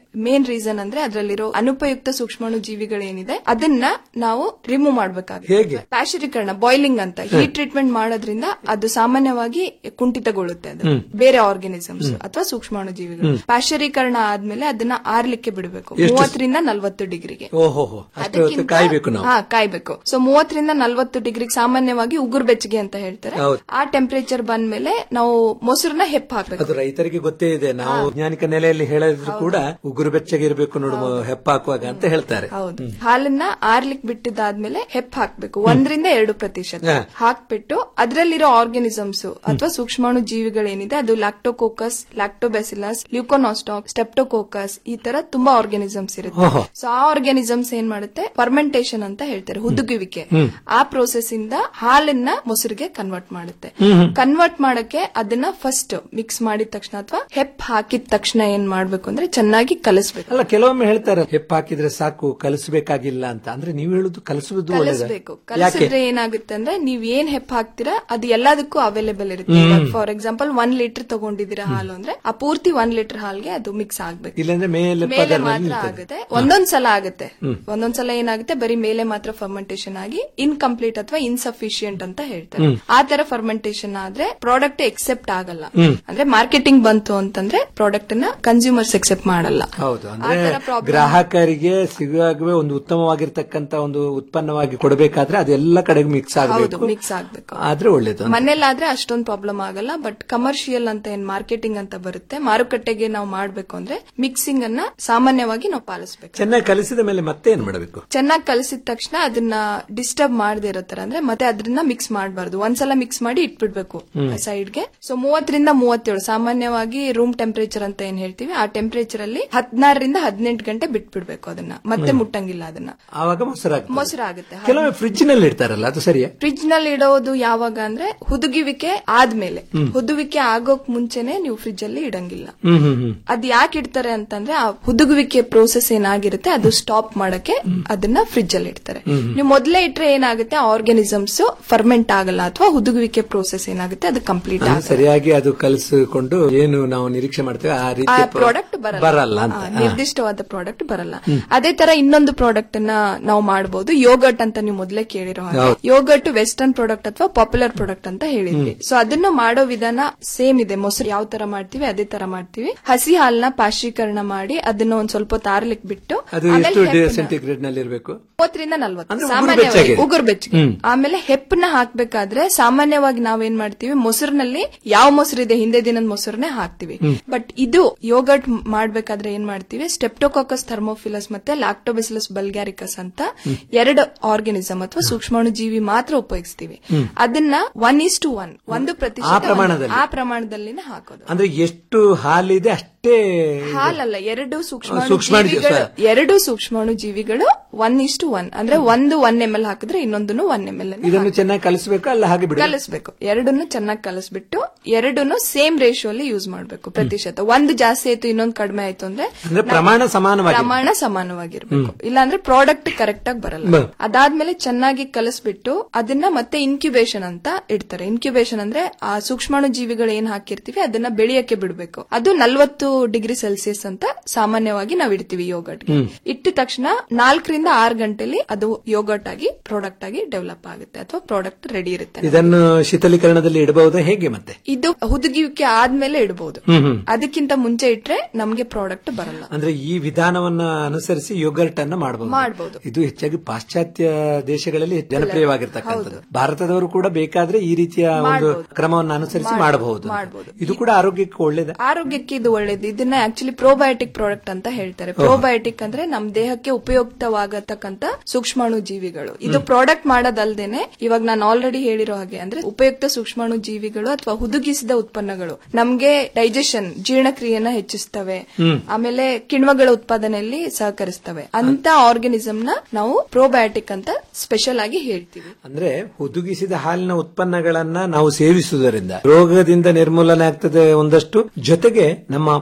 ಮೇನ್ ರೀಸನ್ ಅಂದ್ರೆ ಅದರಲ್ಲಿರೋ ಅನುಪಯುಕ್ತ ಸೂಕ್ಷ್ಮಾಣು ಜೀವಿಗಳೇನಿದೆ ಅದನ್ನ ನಾವು ರಿಮೂವ್ ಮಾಡ್ಬೇಕಾಗುತ್ತೆ ಹೇಗೆ? ಪ್ಯಾಶರೀಕರಣ ಬಾಯ್ಲಿಂಗ್ ಅಂತ ಹೀಟ್ ಟ್ರೀಟ್ಮೆಂಟ್ ಮಾಡೋದ್ರಿಂದ ಅದು ಸಾಮಾನ್ಯವಾಗಿ ಕುಂಠಿತಗೊಳ್ಳುತ್ತೆ ಅದು ಬೇರೆ ಆರ್ಗಾನಿಸಮ್ಸ್ ಅಥವಾ ಸೂಕ್ಷ್ಮಾಣು ಜೀವಿಗಳು ಪ್ಯಾಶರೀಕರಣ ಆದ್ಮೇಲೆ ಅದನ್ನ ಆರ್ಲಿಕ್ಕೆ ಬಿಡಬೇಕು ಮೂವತ್ತರಿಂದ ನಲವತ್ತು ಡಿಗ್ರಿಗೆ ಓಹೋ ಅಷ್ಟು ಹೊತ್ತು ಕಾಯ್ಬೇಕು ನಾವು ಹಾ ಕಾಯ್ಬೇಕು ಸೊ ಮೂವತ್ತರಿಂದ ನಲವತ್ತು ಡಿಗ್ರಿಗೆ ಸಾಮಾನ್ಯವಾಗಿ ಉಗುರು ಬೆಚ್ಚಗೆ ಅಂತ ಹೇಳ್ತಾರೆ ಹೌದು. ಆ ಟೆಂಪರೇಚರ್ ಬಂದ್ಮೇಲೆ ನಾವು ಮೊಸರನ್ನ ಹೆಪ್ಪ ಹಾಕ್ಬೇಕು ಅದು ರೈತರಿಗೆ ಗೊತ್ತೇ ಇದೆ ನಾವು ವೈಜ್ಞಾನಿಕ ನೆಲೆಯಲ್ಲಿ ಹೇಳಿದ್ರು ಕೂಡ ಉಗುರು ಬೆಚ್ಚಗೆ ಇರಬೇಕು ನೋಡು ಹೆಪ್ಪ ಹಾಕುವಾಗ ಅಂತ ಹೇಳ್ತಾರೆ ಹೌದು ಹಾಲನ್ನ ಆರ್ಲಿಕ್ ಬಿಟ್ಟಿದ್ದಾದ್ಮೇಲೆ ಹೆಪ್ ಹಾಕ್ಬೇಕು ಒಂದರಿಂದ ಎರಡು ಪ್ರತಿಶತ ಹಾ. ಹಾಕ್ಬಿಟ್ಟು ಅದ್ರಲ್ಲಿರೋ ಆರ್ಗಾನಿಸಮ್ಸ್ ಅಥವಾ ಸೂಕ್ಷ್ಮಾಣು ಜೀವಿಗಳೇನಿದೆ ಅದು ಲ್ಯಾಕ್ಟೋಕೋಕಸ್ ಲ್ಯಾಕ್ಟೋಬೆಸಿಲಸ್ ಲ್ಯೂಕೋನಾಸ್ಟಾಕ್ ಸ್ಟೆಪ್ಟೋಕೋಕಸ್ ಈ ತರ ತುಂಬಾ ಆರ್ಗಾನಿಸಮ್ಸ್ ಇರುತ್ತೆ ಓಹೋ. ಸೊ ಆ ಆರ್ಗಾನಿಸಮ್ಸ್ ಏನ್ ಮಾಡುತ್ತೆ ಫರ್ಮೆಂಟೇಶನ್ ಅಂತ ಹೇಳ್ತಾರೆ ಹುದುಗುವಿಕೆ ಆ ಪ್ರೋಸೆಸ್ ಇಂದ ಹಾಲನ್ನ ಮೊಸರಿಗೆ ಕನ್ವರ್ಟ್ ಮಾಡುತ್ತೆ ಕನ್ವರ್ಟ್ ಮಾಡಕ್ಕೆ ಅದನ್ನ ಫಸ್ಟ್ ಮಿಕ್ಸ್ ಮಾಡಿದ ತಕ್ಷಣ ಅಥವಾ ಹೆಪ್ ಹಾಕಿದ ತಕ್ಷಣ ಏನ್ ಮಾಡ್ಬೇಕು ಅಂದ್ರೆ ಚೆನ್ನಾಗಿ ಕಲಿಸ್ಬೇಕು ಅಲ್ಲ ಕೆಲವೊಮ್ಮೆ ಹೇಳ್ತಾರೆ ಹೆಪ್ಪ ಹಾಕಿದ್ರೆ ಸಾಕು ಕಲಿಸಬೇಕಾಗಿಲ್ಲ ಅಂತ ಅಂದ್ರೆ ನೀವು ಹೇಳುದು ಕಲಿಸುವುದು ಒಳ್ಳೇದ ಕಲಿಸ್ಬೇಕು ಯಾಕೆ ಕಲಿಸಿದ್ರೆ ಏನಾಗುತ್ತೆ ಅಂದ್ರೆ ನೀವ್ ಏನ್ ಹೆಪ್ಪ ಹಾಕ್ತೀರಾ ಅದು ಎಲ್ಲದಕ್ಕೂ ಅವೈಲೇಬಲ್ ಇರುತ್ತೆ ಫಾರ್ ಎಕ್ಸಾಂಪಲ್ ಒನ್ ಲೀಟರ್ ತಗೊಂಡಿದ್ದೀರಾ ಹಾಲು ಅಂದ್ರೆ ಆ ಪೂರ್ತಿ ಒನ್ ಲೀಟರ್ ಹಾಲ್ಗೆ ಅದು ಮಿಕ್ಸ್ ಆಗ್ಬೇಕು ಇಲ್ಲಾಂದ್ರೆ ಮೇಲೆ ಮೇಲೆ ಪದರ ಮಾತ್ರ ನಿಲ್ತದೆ. ಆಗುತ್ತೆ ಒಂದೊಂದ್ ಸಲ ಆಗುತ್ತೆ ಒಂದೊಂದ್ ಸಲ ಏನಾಗುತ್ತೆ ಬರೀ ಮೇಲೆ ಮಾತ್ರ ಫರ್ಮೆಂಟೇಶನ್ ಆಗಿ ಇನ್ಕಂಪ್ಲೀಟ್ ಅಥವಾ ಇನ್ಸಫಿಶಿಯಂಟ್ ಅಂತ ಹೇಳ್ತಾರೆ ಆ ತರ ಫರ್ಮೆಂಟೇಶನ್ ಆದ್ರೆ ಪ್ರಾಡಕ್ಟ್ ಎಕ್ಸೆಪ್ಟ್ ಆಗಲ್ಲ ಅಂದ್ರೆ ಮಾರ್ಕೆಟಿಂಗ್ ಬಂತು ಅಂತಂದ್ರೆ ಪ್ರಾಡಕ್ಟ್ ನ ಕನ್ಸ್ಯೂಮರ್ಸ್ ಎಕ್ಸೆಪ್ಟ್ ಮಾಡಲ್ಲ ಹೌದು ಆ ಅಂದ್ರೆ ತರ problem. ಗ್ರಾಹಕರಿಗೆ ಸಿಗುವಾಗவே ಒಂದು ಉತ್ತಮವಾಗಿರ್ತಕ್ಕಂತ ಒಂದು ಉತ್ಪನ್ನವಾಗಿ ಕೊಡಬೇಕಾದ್ರೆ ಅದೆಲ್ಲ ಕಡೆಗೂ ಮಿಕ್ಸ್ ಹೌದು ಆಗಬೇಕು ಮಿಕ್ಸ್ ಆಗ್ಬೇಕು ಆದ್ರೆ ಒಳ್ಳೇದು ಅಂತ. ಮನೇಲಾದ್ರೆ ಅಷ್ಟೊಂದು ಪ್ರಾಬ್ಲಮ್ ಆಗಲ್ಲ ಬಟ್ ಕಮರ್ಷಿಯಲ್ ಅಂತ ಏನ್ ಮಾರ್ಕೆಟಿಂಗ್ ಅಂತ ಬರುತ್ತೆ ಮಾರುಕಟ್ಟೆಗೆ ನಾವು ಮಾಡ್ಬೇಕು ಅಂದ್ರೆ ಮಿಕ್ಸಿಂಗ್ ಅನ್ನ ಸಾಮಾನ್ಯವಾಗಿ ನಾವು ಪಾಲಿಸಬೇಕು ಚೆನ್ನಾಗಿ ಕಲಿಸಿದ ಮೇಲೆ ಮತ್ತೆ ಏನ್ ಮಾಡಬೇಕು ಚೆನ್ನಾಗಿ ಕಲಿಸಿದ ತಕ್ಷಣ ಅದನ್ನ ಡಿಸ್ಟರ್ಬ್ ಮಾಡದೇ ಇರೋ ತರ ಅಂದ್ರೆ ಮತ್ತೆ ಅದನ್ನ ಮಿಕ್ಸ್ ಮಾಡಬಾರ್ದು ಒಂದ್ಸಲ ಮಿಕ್ಸ್ ಮಾಡಿ ಇಟ್ಬಿಡ್ಬೇಕು ಸೈಡ್ಗೆ ಸೊ ಮೂವತ್ತರಿಂದ ಮೂವತ್ತೇಳು ಸಾಮಾನ್ಯವಾಗಿ ರೂಮ್ ಟೆಂಪರೇಚರ್ ಅಂತ ಏನ್ ಹೇಳ್ತೀವಿ ಆ ಟೆಂಪರೇಚರ್ ಅಲ್ಲಿ ಹದಿನಾರರಿಂದ ಹದಿನೆಂಟು ಗಂಟೆ ಬಿಟ್ಬಿಡ್ಬೇಕು ಅದನ್ನ ಮತ್ತೆ ಮುಟ್ಟಂಗಿಲ್ಲ ಅದನ್ನ ಆವಾಗ ಮೊಸರಾಗ್ತದೆ ಮೊಸರಾಗುತ್ತೆ ಕೆಲವೊಮ್ಮೆ ಫ್ರಿಡ್ಜ್ ನಲ್ಲಿ ಇಡ್ತಾರಲ್ಲ ಅದು ಸರಿಯಾ ಫ್ರಿಡ್ಜ್ ನಲ್ಲಿ ಇಡೋದು ಯಾವಾಗ ಅಂದ್ರೆ ಹುದುಗುವಿಕೆ ಆದ್ಮೇಲೆ ಹುದುವಿಕೆ ಆಗೋಕ್ ಮುಂಚೆನೆ ನೀವು ಫ್ರಿಡ್ಜ್ ಅಲ್ಲಿ ಇಡಂಗಿಲ್ಲ ಹ್ಮ್ ಹ್ಮ್ ಹ್ಮ್ ಅದ್ ಯಾಕೆ ಇಡ್ತಾರೆ ಅಂತಂದ್ರೆ ಆ ಹುದುಗುವಿಕೆ ಪ್ರೋಸೆಸ್ ಏನಾಗಿರುತ್ತೆ ಅದು ಸ್ಟಾಪ್ ಮಾಡಕ್ಕೆ ಅದನ್ನ ಫ್ರಿಡ್ಜ್ ಅಲ್ಲಿ ಇಡ್ತಾರೆ ನೀವು ಮೊದಲೇ ಇಟ್ರೆ ಏನಾಗುತ್ತೆ ಆರ್ಗಾನಿಸಮ್ಸ್ ಫರ್ಮೆಂಟ್ ಆಗಲ್ಲ ಅಥವಾ ಹುದುಗುವಿಕೆ ಪ್ರೋಸೆಸ್ ಏನಾಗುತ್ತೆ ಅದು ಕಂಪ್ಲೀಟ್ ಅದು ಆಗಲ್ಲ ಸರಿಯಾಗಿ ಅದು ಕಲಿಸಿಕೊಂಡು ಏನು ನಾವು ನಿರೀಕ್ಷೆ ಮಾಡ್ತೇವೆ ಆ ಆ ರೀತಿ ಪ್ರಾಡಕ್ಟ್ ಬರಲ್ಲ ಬರಲ್ಲ ಅಂತ ಆ, ನಿರ್ದಿಷ್ಟವಾದ ಪ್ರಾಡಕ್ಟ್ ಬರಲ್ಲ ಅದೇ ತರ ಇನ್ನೊಂದು ಪ್ರಾಡಕ್ಟ್ ಅನ್ನ ನಾವು ಮಾಡಬಹುದು ಯೋಗಟ್ ಅಂತ ನೀವು ಮೊದಲೇ ಕೇಳಿರೋ ಹಾಗೆ ಹೌದು. ಯೋಗಟ್ ವೆಸ್ಟರ್ನ್ ಪ್ರಾಡಕ್ಟ್ ಅಥವಾ ಪಾಪ್ಯುಲರ್ ಪ್ರಾಡಕ್ಟ್ ಅಂತ ಹೇಳಿದ್ವಿ ಸೊ ಅದನ್ನ ಮಾಡೋ ವಿಧಾನ ಸೇಮ್ ಇದೆ ಮೊಸರು ಯಾವ ತರ ಮಾಡ್ತೀವಿ ಅದೇ ತರ ಮಾಡ್ತೀವಿ ಹಸಿ ಹಾಲನ್ನ ಪಾಶ್ರೀಕರಣ ಮಾಡಿ ಅದನ್ನ ಒಂದ್ ಸ್ವಲ್ಪ ಹೊತ್ತು ಆರ್ಲಿಕ್ ಬಿಟ್ಟು ಅದು ಆಮೇಲೆ ಎಷ್ಟು ಹೆಪ್ಪನ್ನ- ಸೆಂಟಿಗ್ರೇಡ್ ನಲ್ಲಿ ಇರಬೇಕು ಮೂವತ್ತರಿಂದ ನಲ್ವತ್ತು ಅಂದ್ರೆ ಉಗುರು ಸಾಮಾನ್ಯವಾಗಿ ಬೆಚ್ಚಗೆ. ಉಗುರು ಬೆಚ್ಚಗೆ ಆಮೇಲೆ ಹೆಪ್ಪನ್ನ ಹಾಕ್ಬೇಕಾದ್ರೆ ಸಾಮಾನ್ಯವಾಗಿ ನಾವೇನ್ ಮಾಡ್ತೀವಿ ಮೊಸರಿನಲ್ಲಿ ಯಾವ ಮೊಸರಿದೆ ಹಿಂದೆ ದಿನದ ಮೊಸರನ್ನೇ ಹಾಕ್ತಿವಿ ಬಟ್ ಇದು ಯೋಗರ್ಟ್ ಮಾಡ್ಬೇಕಾದ್ರೆ ಏನ್ ಮಾಡ್ತೀವಿ ಸ್ಟೆಪ್ಟೋಕಾಕಸ್ ಥರ್ಮೋಫಿಲಸ್ ಮತ್ತೆ ಲ್ಯಾಕ್ಟೋಬಿಸಿಲಸ್ ಬಲ್ಗ್ಯಾರಿಕಸ್ ಅಂತ ಎರಡು ಆರ್ಗಾನಿಸಮ್ ಅಥವಾ ಸೂಕ್ಷ್ಮಾಣು ಜೀವಿ ಮಾತ್ರ ಉಪಯೋಗಿಸ್ತೀವಿ ಅದನ್ನ ಒನ್ ಇಸ್ ಟು ಒನ್ ಒಂದು ಪ್ರತಿಶತ ಆ ಪ್ರಮಾಣದಲ್ಲಿ? ಆ ಪ್ರಮಾಣದಲ್ಲಿನೇ ಹಾಕೋದು ಅಂದ್ರೆ ಎಷ್ಟು ಹಾಲಿದೆ ಅಷ್ಟೇ ಹಾಲಲ್ಲ ಎರಡು ಸೂಕ್ಷ್ಮಾಣು ಸೂಕ್ಷ್ಮಾಣು ಜೀವಿ- ಜೀವಿಗಳು ಎರಡು ಸೂಕ್ಷ್ಮಾಣು ಜೀವಿಗಳು ಒನ್ ಇಷ್ಟು ಒನ್ ಅಂದ್ರೆ ಒಂದು ಒನ್ ಎಂ ಎಲ್ ಹಾಕಿದ್ರೆ ಇನ್ನೊಂದನ್ನು ಒನ್ ಎಂ ಎಲ್ ಇದನ್ನು ಚೆನ್ನಾಗಿ ಕಲಿಸಬೇಕು ಅಲ್ಲ ಹಾಗೆ ಬಿಡ ಕಲಿಸ್ಬೇಕು ಎರಡನ್ನು ಚೆನ್ನಾಗಿ ಕಲಿಸ್ಬಿಟ್ಟು ಎರಡನ್ನು ಸೇಮ್ ರೇಷಿಯೋ ಅಲ್ಲಿ ಯೂಸ್ ಮಾಡ್ಬೇಕು ಪ್ರತಿಶತ ಒಂದು ಜಾಸ್ತಿ ಆಯ್ತು ಇನ್ನೊಂದು ಕಡಿಮೆ ಆಯ್ತು ಅಂದ್ರೆ ಅಂದ್ರೆ ಪ್ರಮಾಣ ಸಮಾನವಾಗಿ ಪ್ರಮಾಣ ಸಮಾನವಾಗಿರ್ಬೇಕು ಇಲ್ಲಾಂದ್ರೆ ಪ್ರಾಡಕ್ಟ್ ಕರೆಕ್ಟ್ ಆಗಿ ಬರಲ್ಲ ಬ- ಅದಾದ್ಮೇಲೆ ಚೆನ್ನಾಗಿ ಕಲಿಸ್ಬಿಟ್ಟು ಅದನ್ನ ಮತ್ತೆ ಇನ್ಕ್ಯುಬೇಷನ್ ಅಂತ ಇಡ್ತಾರೆ ಇನ್ಕ್ಯುಬೇಷನ್ ಅಂದ್ರೆ ಆ ಸೂಕ್ಷ್ಮಾಣು ಜೀವಿಗಳು ಏನ್ ಹಾಕಿರ್ತೀವಿ ಅದನ್ನ ಬೆಳೆಯಕ್ಕೆ ಬಿಡಬೇಕು ಅದು ನಲ್ವತ್ತು ಡಿಗ್ರಿ ಸೆಲ್ಸಿಯಸ್ ಅಂತ ಸಾಮಾನ್ಯವಾಗಿ ನಾವು ಇಡ್ತೀವಿ ಯೋಗಟ್ ಇಟ್ಟ ತಕ್ಷಣ ನಾಲ್ಕರಿಂದ ಆರು ಗಂಟೆಲಿ ಅದು ಯೋಗಟ್ ಆಗಿ ಪ್ರಾಡಕ್ಟ್ ಆಗಿ ಡೆವಲಪ್ ಆಗುತ್ತೆ ಅಥವಾ ಪ್ರಾಡಕ್ಟ್ ರೆಡಿ ಇರುತ್ತೆ ಇದನ್ನು ಶೀತಲೀಕರಣದಲ್ಲಿ ಇಡಬಹುದಾ ಹೇಗೆ ಮತ್ತೆ ಇದು ಹುದುಗುವಿಕೆ ಆದ್ಮೇಲೆ ಇಡಬಹುದು ಅದಕ್ಕಿಂತ ಮುಂಚೆ ಇಟ್ರೆ ನಮ್ಗೆ ಪ್ರಾಡಕ್ಟ್ ಬರಲ್ಲ ಅಂದ್ರೆ ಈ ವಿಧಾನವನ್ನ ಅನುಸರಿಸಿ ಯೋಗರ್ಟ್ ಅನ್ನ ಮಾಡಬಹುದು ಮಾಡ್ಬೋದು. ಇದು ಹೆಚ್ಚಾಗಿ ಪಾಶ್ಚಾತ್ಯ ದೇಶಗಳಲ್ಲಿ ಜನಪ್ರಿಯವಾಗಿರ್ತಕ್ಕಂಥದ್ದು ಭಾರತದವರು ಕೂಡ ಬೇಕಾದ್ರೆ ಈ ರೀತಿಯ ಒಂದು ಕ್ರಮವನ್ನು ಅನುಸರಿಸಿ ಮಾಡಬಹುದು ಮಾಡ್ಬೋದು. ಇದು ಕೂಡ ಆರೋಗ್ಯಕ್ಕೆ ಒಳ್ಳೇದ ಆರೋಗ್ಯಕ್ಕೆ ಇದು ಒಳ್ಳೇದು ಇದನ್ನ ಆಕ್ಚುಲಿ ಪ್ರೋಬಯೋಟಿಕ್ ಪ್ರಾಡಕ್ಟ್ ಅಂತ ಹೇಳ್ತಾರೆ ಪ್ರೋಬಯೋಟಿಕ್ ಅಂದ್ರೆ ನಮ್ ದೇಹಕ್ಕೆ ಉಪಯುಕ್ತವಾಗತಕ್ಕಂತ ಸೂಕ್ಷ್ಮಾಣು ಜೀವಿಗಳು ಇದು ಪ್ರಾಡಕ್ಟ್ ಮಾಡೋದಲ್ದೇನೆ ಇವಾಗ ನಾನು ಆಲ್ರೆಡಿ ಹೇಳಿರೋ ಹಾಗೆ ಅಂದ್ರೆ ಉಪಯುಕ್ತ ಸೂಕ್ಷ್ಮಾಣು ಜೀವಿಗಳು ಅಥವಾ ಹುದುಗಿಸಿದ ಉತ್ಪನ್ನಗಳು ನಮ್ಗೆ ಡೈಜೆಷನ್ ಜೀರ್ಣಕ್ರಿಯೆನ ಹೆಚ್ಚಿಸ್ತವೆ ಆಮೇಲೆ ಕಿಣ್ವಗಳ ಉತ್ಪಾದನೆಯಲ್ಲಿ ಸಹಕರಿಸ್ತವೆ ಅಂತ ಆರ್ಗನಿಸಮ್ ನ ನಾವು ಪ್ರೋಬಯೋಟಿಕ್ ಅಂತ ಸ್ಪೆಷಲ್ ಆಗಿ ಹೇಳ್ತೀವಿ ಅಂದ್ರೆ ಹುದುಗಿಸಿದ ಹಾಲಿನ ಉತ್ಪನ್ನಗಳನ್ನ ನಾವು ಸೇವಿಸುವುದರಿಂದ ರೋಗದಿಂದ ನಿರ್ಮೂಲನೆ ಆಗ್ತದೆ ಒಂದಷ್ಟು ಜೊತೆಗೆ ನಮ್ಮ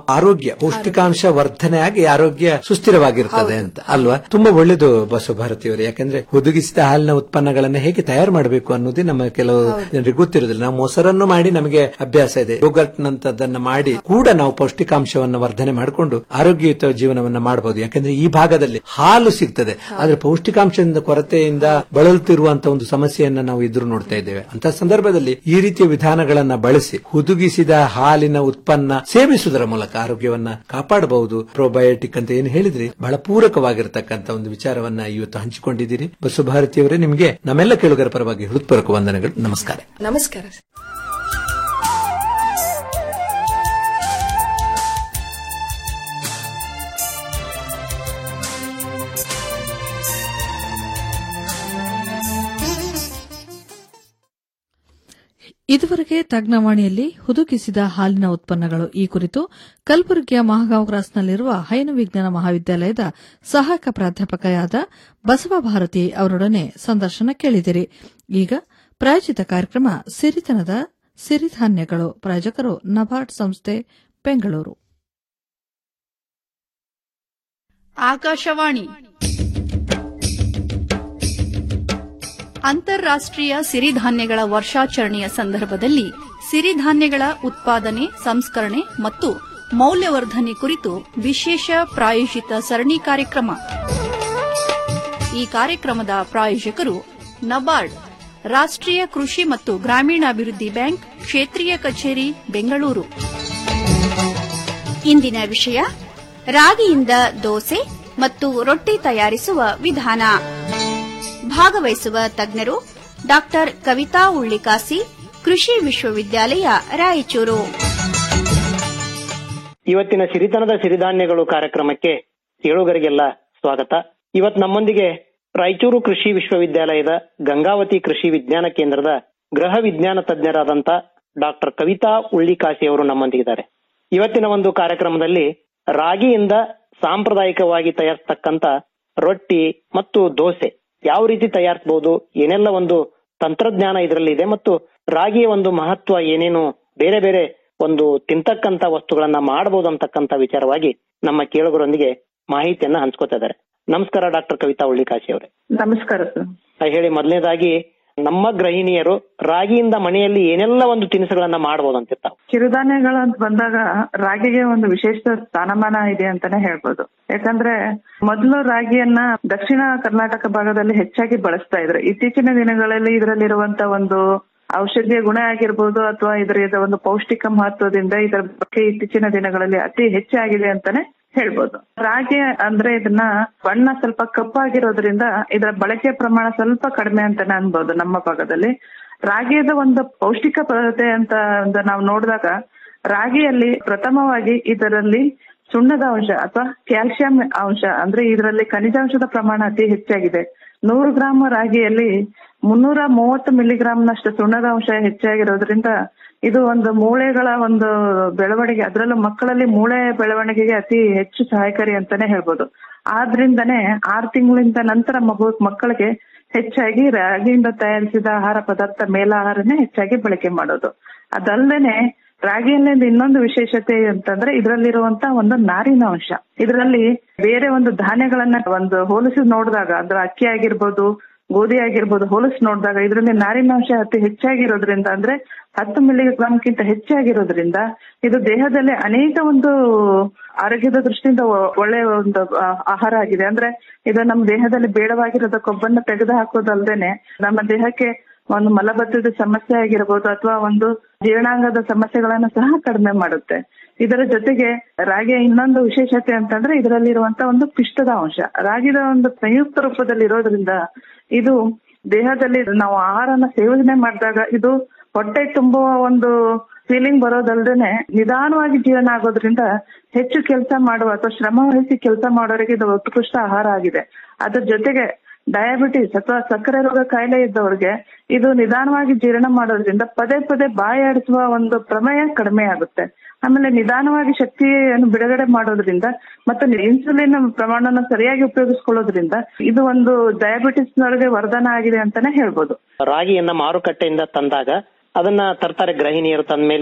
ಆರೋಗ್ಯ ಪೌಷ್ಟಿಕಾಂಶ ವರ್ಧನೆ ಆಗಿ ಆರೋಗ್ಯ ಸುಸ್ಥಿರವಾಗಿರ್ತದೆ ಅಂತ ಅಲ್ವಾ ತುಂಬಾ ಒಳ್ಳೇದು ಬಸವ ಭಾರತಿಯವರು ಯಾಕಂದ್ರೆ ಹುದುಗಿಸಿದ ಹಾಲಿನ ಉತ್ಪನ್ನಗಳನ್ನ ಹೇಗೆ ತಯಾರು ಮಾಡಬೇಕು ಅನ್ನೋದೇ ನಮ್ಮ ಕೆಲವು ಜನರಿಗೆ ಗೊತ್ತಿರೋದಿಲ್ಲ ನಾವು ಮೊಸರನ್ನು ಮಾಡಿ ನಮಗೆ ಅಭ್ಯಾಸ ಇದೆ ಯೋಗರ್ಟ್ ನಂತದ್ದನ್ನ ಮಾಡಿ ಕೂಡ ನಾವು ಪೌಷ್ಟಿಕಾಂಶವನ್ನ ವರ್ಧನೆ ಮಾಡಿಕೊಂಡು ಆರೋಗ್ಯಯುತ ಜೀವನವನ್ನ ಮಾಡಬಹುದು ಯಾಕಂದ್ರೆ ಈ ಭಾಗದಲ್ಲಿ ಹಾಲು ಸಿಗ್ತದೆ ಆದ್ರೆ ಪೌಷ್ಟಿಕಾಂಶದಿಂದ ಕೊರತೆಯಿಂದ ಬಳಲುತ್ತಿರುವಂತಹ ಒಂದು ಸಮಸ್ಯೆಯನ್ನ ನಾವು ಎದುರು ನೋಡ್ತಾ ಇದ್ದೇವೆ ಅಂತ ಸಂದರ್ಭದಲ್ಲಿ ಈ ರೀತಿಯ ವಿಧಾನಗಳನ್ನ ಬಳಸಿ ಹುದುಗಿಸಿದ ಹಾಲಿನ ಉತ್ಪನ್ನ ಸೇವಿಸುವುದರ ಮೂಲಕ ಆರೋಗ್ಯವನ್ನ ಕಾಪಾಡಬಹುದು ಪ್ರೋಬಯೋಟಿಕ್ ಅಂತ ಏನು ಹೇಳಿದ್ರಿ ಬಹಳ ಪೂರಕವಾಗಿರತಕ್ಕಂತ ಒಂದು ವಿಚಾರವನ್ನ ಇವತ್ತು ಹಂಚಿಕೊಂಡಿದ್ದೀರಿ ಬಸವಭಾರತಿಯವರೇ ನಿಮಗೆ ನಮ್ಮೆಲ್ಲ ಕೇಳುಗರ ಪರವಾಗಿ ಹೃತ್ಪೂರ್ವಕ ವಂದನೆಗಳು ನಮಸ್ಕಾರ ನಮಸ್ಕಾರ ಇದುವರೆಗೆ ತಜ್ಞವಾಣಿಯಲ್ಲಿ ಹುದುಗಿಸಿದ ಹಾಲಿನ ಉತ್ಪನ್ನಗಳು ಈ ಕುರಿತು ಕಲಬುರಗಿಯ ಮಹಾಗಾಂವ್ ಕ್ರಾಸ್ನಲ್ಲಿರುವ ಹೈನು ವಿಜ್ಞಾನ ಮಹಾವಿದ್ಯಾಲಯದ ಸಹಾಯಕ ಪ್ರಾಧ್ಯಾಪಕರಾದ ಬಸವ ಭಾರತಿ ಅವರೊಡನೆ ಸಂದರ್ಶನ ಕೇಳಿದಿರಿ ಈಗ ಪ್ರಾಯೋಜಿತ ಕಾರ್ಯಕ್ರಮ ಸಿರಿತನದ ಸಿರಿಧಾನ್ಯಗಳು ಪ್ರಾಯೋಜಕರು ನಬಾರ್ಡ್ ಸಂಸ್ಥೆ ಬೆಂಗಳೂರು ಆಕಾಶವಾಣಿ ಅಂತಾರಾಷ್ಟ್ರೀಯ ಸಿರಿಧಾನ್ಯಗಳ ವರ್ಷಾಚರಣೆಯ ಸಂದರ್ಭದಲ್ಲಿ ಸಿರಿಧಾನ್ಯಗಳ ಉತ್ಪಾದನೆ ಸಂಸ್ಕರಣೆ ಮತ್ತು ಮೌಲ್ಯವರ್ಧನೆ ಕುರಿತು ವಿಶೇಷ ಪ್ರಾಯೋಜಿತ ಸರಣಿ ಕಾರ್ಯಕ್ರಮ ಈ ಕಾರ್ಯಕ್ರಮದ ಪ್ರಾಯೋಜಕರು ನಬಾರ್ಡ್ ರಾಷ್ಟ್ರೀಯ ಕೃಷಿ ಮತ್ತು ಗ್ರಾಮೀಣಾಭಿವೃದ್ಧಿ ಬ್ಯಾಂಕ್ ಕ್ಷೇತ್ರೀಯ ಕಚೇರಿ ಬೆಂಗಳೂರು ಇಂದಿನ ವಿಷಯ ರಾಗಿಯಿಂದ ದೋಸೆ ಮತ್ತು ರೊಟ್ಟಿ ತಯಾರಿಸುವ ವಿಧಾನ ಭಾಗವಹಿಸುವ ತಜ್ಞರು ಡಾಕ್ಟರ್ ಕವಿತಾ ಉಳ್ಳಿಕಾಸಿ ಕೃಷಿ ವಿಶ್ವವಿದ್ಯಾಲಯ ರಾಯಚೂರು ಇವತ್ತಿನ ಸಿರಿತನದ ಸಿರಿಧಾನ್ಯಗಳು ಕಾರ್ಯಕ್ರಮಕ್ಕೆ ಕೇಳುಗರಿಗೆಲ್ಲ ಸ್ವಾಗತ ಇವತ್ ನಮ್ಮೊಂದಿಗೆ ರಾಯಚೂರು ಕೃಷಿ ವಿಶ್ವವಿದ್ಯಾಲಯದ ಗಂಗಾವತಿ ಕೃಷಿ ವಿಜ್ಞಾನ ಕೇಂದ್ರದ ಗೃಹ ವಿಜ್ಞಾನ ತಜ್ಞರಾದಂತ ಡಾಕ್ಟರ್ ಕವಿತಾ ಉಳ್ಳಿಕಾಸಿ ಅವರು ನಮ್ಮೊಂದಿಗಿದ್ದಾರೆ ಇವತ್ತಿನ ಒಂದು ಕಾರ್ಯಕ್ರಮದಲ್ಲಿ ರಾಗಿಯಿಂದ ಸಾಂಪ್ರದಾಯಿಕವಾಗಿ ತಯಾರಿಸತಕ್ಕಂತ ರೊಟ್ಟಿ ಮತ್ತು ದೋಸೆ ಯಾವ ರೀತಿ ತಯಾರಿಸಬಹುದು ಏನೆಲ್ಲ ಒಂದು ತಂತ್ರಜ್ಞಾನ ಇದರಲ್ಲಿ ಇದೆ ಮತ್ತು ರಾಗಿಯ ಒಂದು ಮಹತ್ವ ಏನೇನು ಬೇರೆ ಬೇರೆ ಒಂದು ತಿಂತಕ್ಕಂತ ವಸ್ತುಗಳನ್ನ ಮಾಡಬಹುದು ಅಂತಕ್ಕಂತ ವಿಚಾರವಾಗಿ ನಮ್ಮ ಕೇಳುಗರೊಂದಿಗೆ ಮಾಹಿತಿಯನ್ನ ಹಂಚ್ಕೋತಾ ಇದ್ದಾರೆ ನಮಸ್ಕಾರ ಡಾಕ್ಟರ್ ಕವಿತಾ ಉಳ್ಳಿಕಾಶಿ ಅವರೇ ನಮಸ್ಕಾರ ಸರ್ ಆ, ಹೇಳಿ ಮೊದಲನೇದಾಗಿ ನಮ್ಮ ಗೃಹಿಣಿಯರು ರಾಗಿಯಿಂದ ಮನೆಯಲ್ಲಿ ಏನೆಲ್ಲ ಒಂದು ತಿನಿಸುಗಳನ್ನ ಮಾಡಬಹುದು ಅಂತಿರ್ತಾವ ಕಿರುಧಾನ್ಯಗಳು ಅಂತ ಬಂದಾಗ ರಾಗಿಗೆ ಒಂದು ವಿಶೇಷ ಸ್ಥಾನಮಾನ ಇದೆ ಅಂತಾನೆ ಹೇಳ್ಬೋದು ಯಾಕಂದ್ರೆ ಮೊದಲು ರಾಗಿಯನ್ನ ದಕ್ಷಿಣ ಕರ್ನಾಟಕ ಭಾಗದಲ್ಲಿ ಹೆಚ್ಚಾಗಿ ಬಳಸ್ತಾ ಇದ್ರು ಇತ್ತೀಚಿನ ದಿನಗಳಲ್ಲಿ ಇದರಲ್ಲಿರುವಂತ ಒಂದು ಔಷಧೀಯ ಗುಣ ಆಗಿರ್ಬೋದು ಅಥವಾ ಇದರ ಒಂದು ಪೌಷ್ಟಿಕ ಮಹತ್ವದಿಂದ ಇದರ ಬಗ್ಗೆ ಇತ್ತೀಚಿನ ದಿನಗಳಲ್ಲಿ ಅತಿ ಹೆಚ್ಚಾಗಿದೆ ಅಂತಾನೆ ಹೇಳ್ಬೋದು ರಾಗಿ ಅಂದ್ರೆ ಇದನ್ನ ಬಣ್ಣ ಸ್ವಲ್ಪ ಕಪ್ಪಾಗಿರೋದ್ರಿಂದ ಇದರ ಬಳಕೆ ಪ್ರಮಾಣ ಸ್ವಲ್ಪ ಕಡಿಮೆ ಅಂತಾನೆ ಅನ್ಬೋದು ನಮ್ಮ ಭಾಗದಲ್ಲಿ ರಾಗಿಯದ ಒಂದು ಪೌಷ್ಟಿಕತೆ ಅಂತ ಅಂತ ನಾವು ನೋಡಿದಾಗ ರಾಗಿಯಲ್ಲಿ ಪ್ರಥಮವಾಗಿ ಇದರಲ್ಲಿ ಸುಣ್ಣದ ಅಂಶ ಅಥವಾ ಕ್ಯಾಲ್ಸಿಯಂ ಅಂಶ ಅಂದ್ರೆ ಇದರಲ್ಲಿ ಖನಿಜಾಂಶದ ಪ್ರಮಾಣ ಅತಿ ಹೆಚ್ಚಾಗಿದೆ ನೂರು ಗ್ರಾಂ ರಾಗಿಯಲ್ಲಿ ಮುನ್ನೂರ ಮೂವತ್ತು ಮಿಲಿಗ್ರಾಂನಷ್ಟು ಸುಣ್ಣದ ಅಂಶ ಹೆಚ್ಚಾಗಿರೋದ್ರಿಂದ ಇದು ಒಂದು ಮೂಳೆಗಳ ಒಂದು ಬೆಳವಣಿಗೆ ಅದರಲ್ಲೂ ಮಕ್ಕಳಲ್ಲಿ ಮೂಳೆ ಬೆಳವಣಿಗೆಗೆ ಅತಿ ಹೆಚ್ಚು ಸಹಾಯಕಾರಿ ಅಂತಾನೆ ಹೇಳ್ಬೋದು ಆದ್ರಿಂದನೇ ಆರು ತಿಂಗಳಿಂದ ನಂತರ ಮಗು ಮಕ್ಕಳಿಗೆ ಹೆಚ್ಚಾಗಿ ರಾಗಿಯಿಂದ ತಯಾರಿಸಿದ ಆಹಾರ ಪದಾರ್ಥ ಮೇಲಾಹಾರನೇ ಹೆಚ್ಚಾಗಿ ಬಳಕೆ ಮಾಡೋದು ಅದಲ್ಲದೆ ರಾಗಿಯಲ್ಲಿ ಇನ್ನೊಂದು ವಿಶೇಷತೆ ಅಂತಂದ್ರೆ ಇದರಲ್ಲಿರುವಂತ ಒಂದು ನಾರಿನ ಅಂಶ ಇದರಲ್ಲಿ ಬೇರೆ ಒಂದು ಧಾನ್ಯಗಳನ್ನ ಒಂದು ಹೋಲಿಸಿ ನೋಡಿದಾಗ ಅಂದ್ರೆ ಅಕ್ಕಿ ಆಗಿರ್ಬೋದು ಗೋಧಿ ಆಗಿರ್ಬೋದು ಹೋಲಿಸಿ ನೋಡಿದಾಗ ಇದರಲ್ಲಿ ನಾರಿನಾಂಶ ಅತಿ ಹೆಚ್ಚಾಗಿರೋದ್ರಿಂದ ಅಂದ್ರೆ ಹತ್ತು ಮಿಲಿಗ್ರಾಮ್ಗಿಂತ ಹೆಚ್ಚಾಗಿರೋದ್ರಿಂದ ಇದು ದೇಹದಲ್ಲಿ ಅನೇಕ ಒಂದು ಆರೋಗ್ಯದ ದೃಷ್ಟಿಯಿಂದ ಒ- ಒಳ್ಳೆಯ ಒಂದು ಆ, ಆಹಾರ ಆಗಿದೆ ಅಂದ್ರೆ ಇದು ನಮ್ಮ ದೇಹದಲ್ಲಿ ಬೇಡವಾಗಿರೋದ ಕೊಬ್ಬನ್ನ ತೆಗೆದು ಹಾಕೋದಲ್ದೇನೆ ನಮ್ಮ ದೇಹಕ್ಕೆ ಒಂದು ಮಲಬದ್ಧತೆ ಸಮಸ್ಯೆ ಆಗಿರ್ಬೋದು ಅಥವಾ ಒಂದು ಜೀರ್ಣಾಂಗದ ಸಮಸ್ಯೆಗಳನ್ನ ಸಹ ಕಡಿಮೆ ಮಾಡುತ್ತೆ ಇದರ ಜೊತೆಗೆ ರಾಗಿಯ ಇನ್ನೊಂದು ವಿಶೇಷತೆ ಅಂತಂದ್ರೆ ಇದರಲ್ಲಿರುವಂತ ಒಂದು ಪಿಷ್ಟದ ಅಂಶ ರಾಗಿದ ಒಂದು ಸಂಯುಕ್ತ ರೂಪದಲ್ಲಿ ಇರೋದ್ರಿಂದ ಇದು ದೇಹದಲ್ಲಿ ನಾವು ಆಹಾರನ ಸೇವನೆ ಮಾಡಿದಾಗ ಇದು ಹೊಟ್ಟೆ ತುಂಬುವ ಒಂದು ಫೀಲಿಂಗ್ ಬರೋದಲ್ದೇನೆ ನಿಧಾನವಾಗಿ ಜೀವನ ಆಗೋದ್ರಿಂದ ಹೆಚ್ಚು ಕೆಲಸ ಮಾಡುವ ಅಥವಾ ಶ್ರಮ ವಹಿಸಿ ಕೆಲಸ ಮಾಡೋರಿಗೆ ಇದು ಉತ್ಕೃಷ್ಟ ಆಹಾರ ಆಗಿದೆ ಅದ್ರ ಜೊತೆಗೆ ಡಯಾಬಿಟಿಸ್ ಅಥವಾ ಸಕ್ಕರೆ ರೋಗ ಕಾಯಿಲೆ ಇದ್ದವ್ರಿಗೆ ಇದು ನಿಧಾನವಾಗಿ ಜೀರ್ಣ ಮಾಡೋದ್ರಿಂದ ಪದೇ ಪದೇ ಬಾಯಿ ಆಡಿಸುವ ಒಂದು ಪ್ರಮೇಯ ಕಡಿಮೆ ಆಗುತ್ತೆ ಆಮೇಲೆ ನಿಧಾನವಾಗಿ ಶಕ್ತಿಯನ್ನು ಬಿಡುಗಡೆ ಮಾಡೋದ್ರಿಂದ ಮತ್ತೆ ಇನ್ಸುಲಿನ್ ಪ್ರಮಾಣನ ಸರಿಯಾಗಿ ಉಪಯೋಗಿಸ್ಕೊಳ್ಳೋದ್ರಿಂದ ಇದು ಒಂದು ಡಯಾಬಿಟಿಸ್ ನೊಳಗೆ ವರದಾನ ಆಗಿದೆ ಅಂತಾನೆ ಹೇಳ್ಬೋದು ರಾಗಿಯನ್ನ ಮಾರುಕಟ್ಟೆಯಿಂದ ತಂದಾಗ ಅದನ್ನ ತರ್ತಾರೆ ಗೃಹಿಣಿಯರು ತಂದ ಮೇಲೆ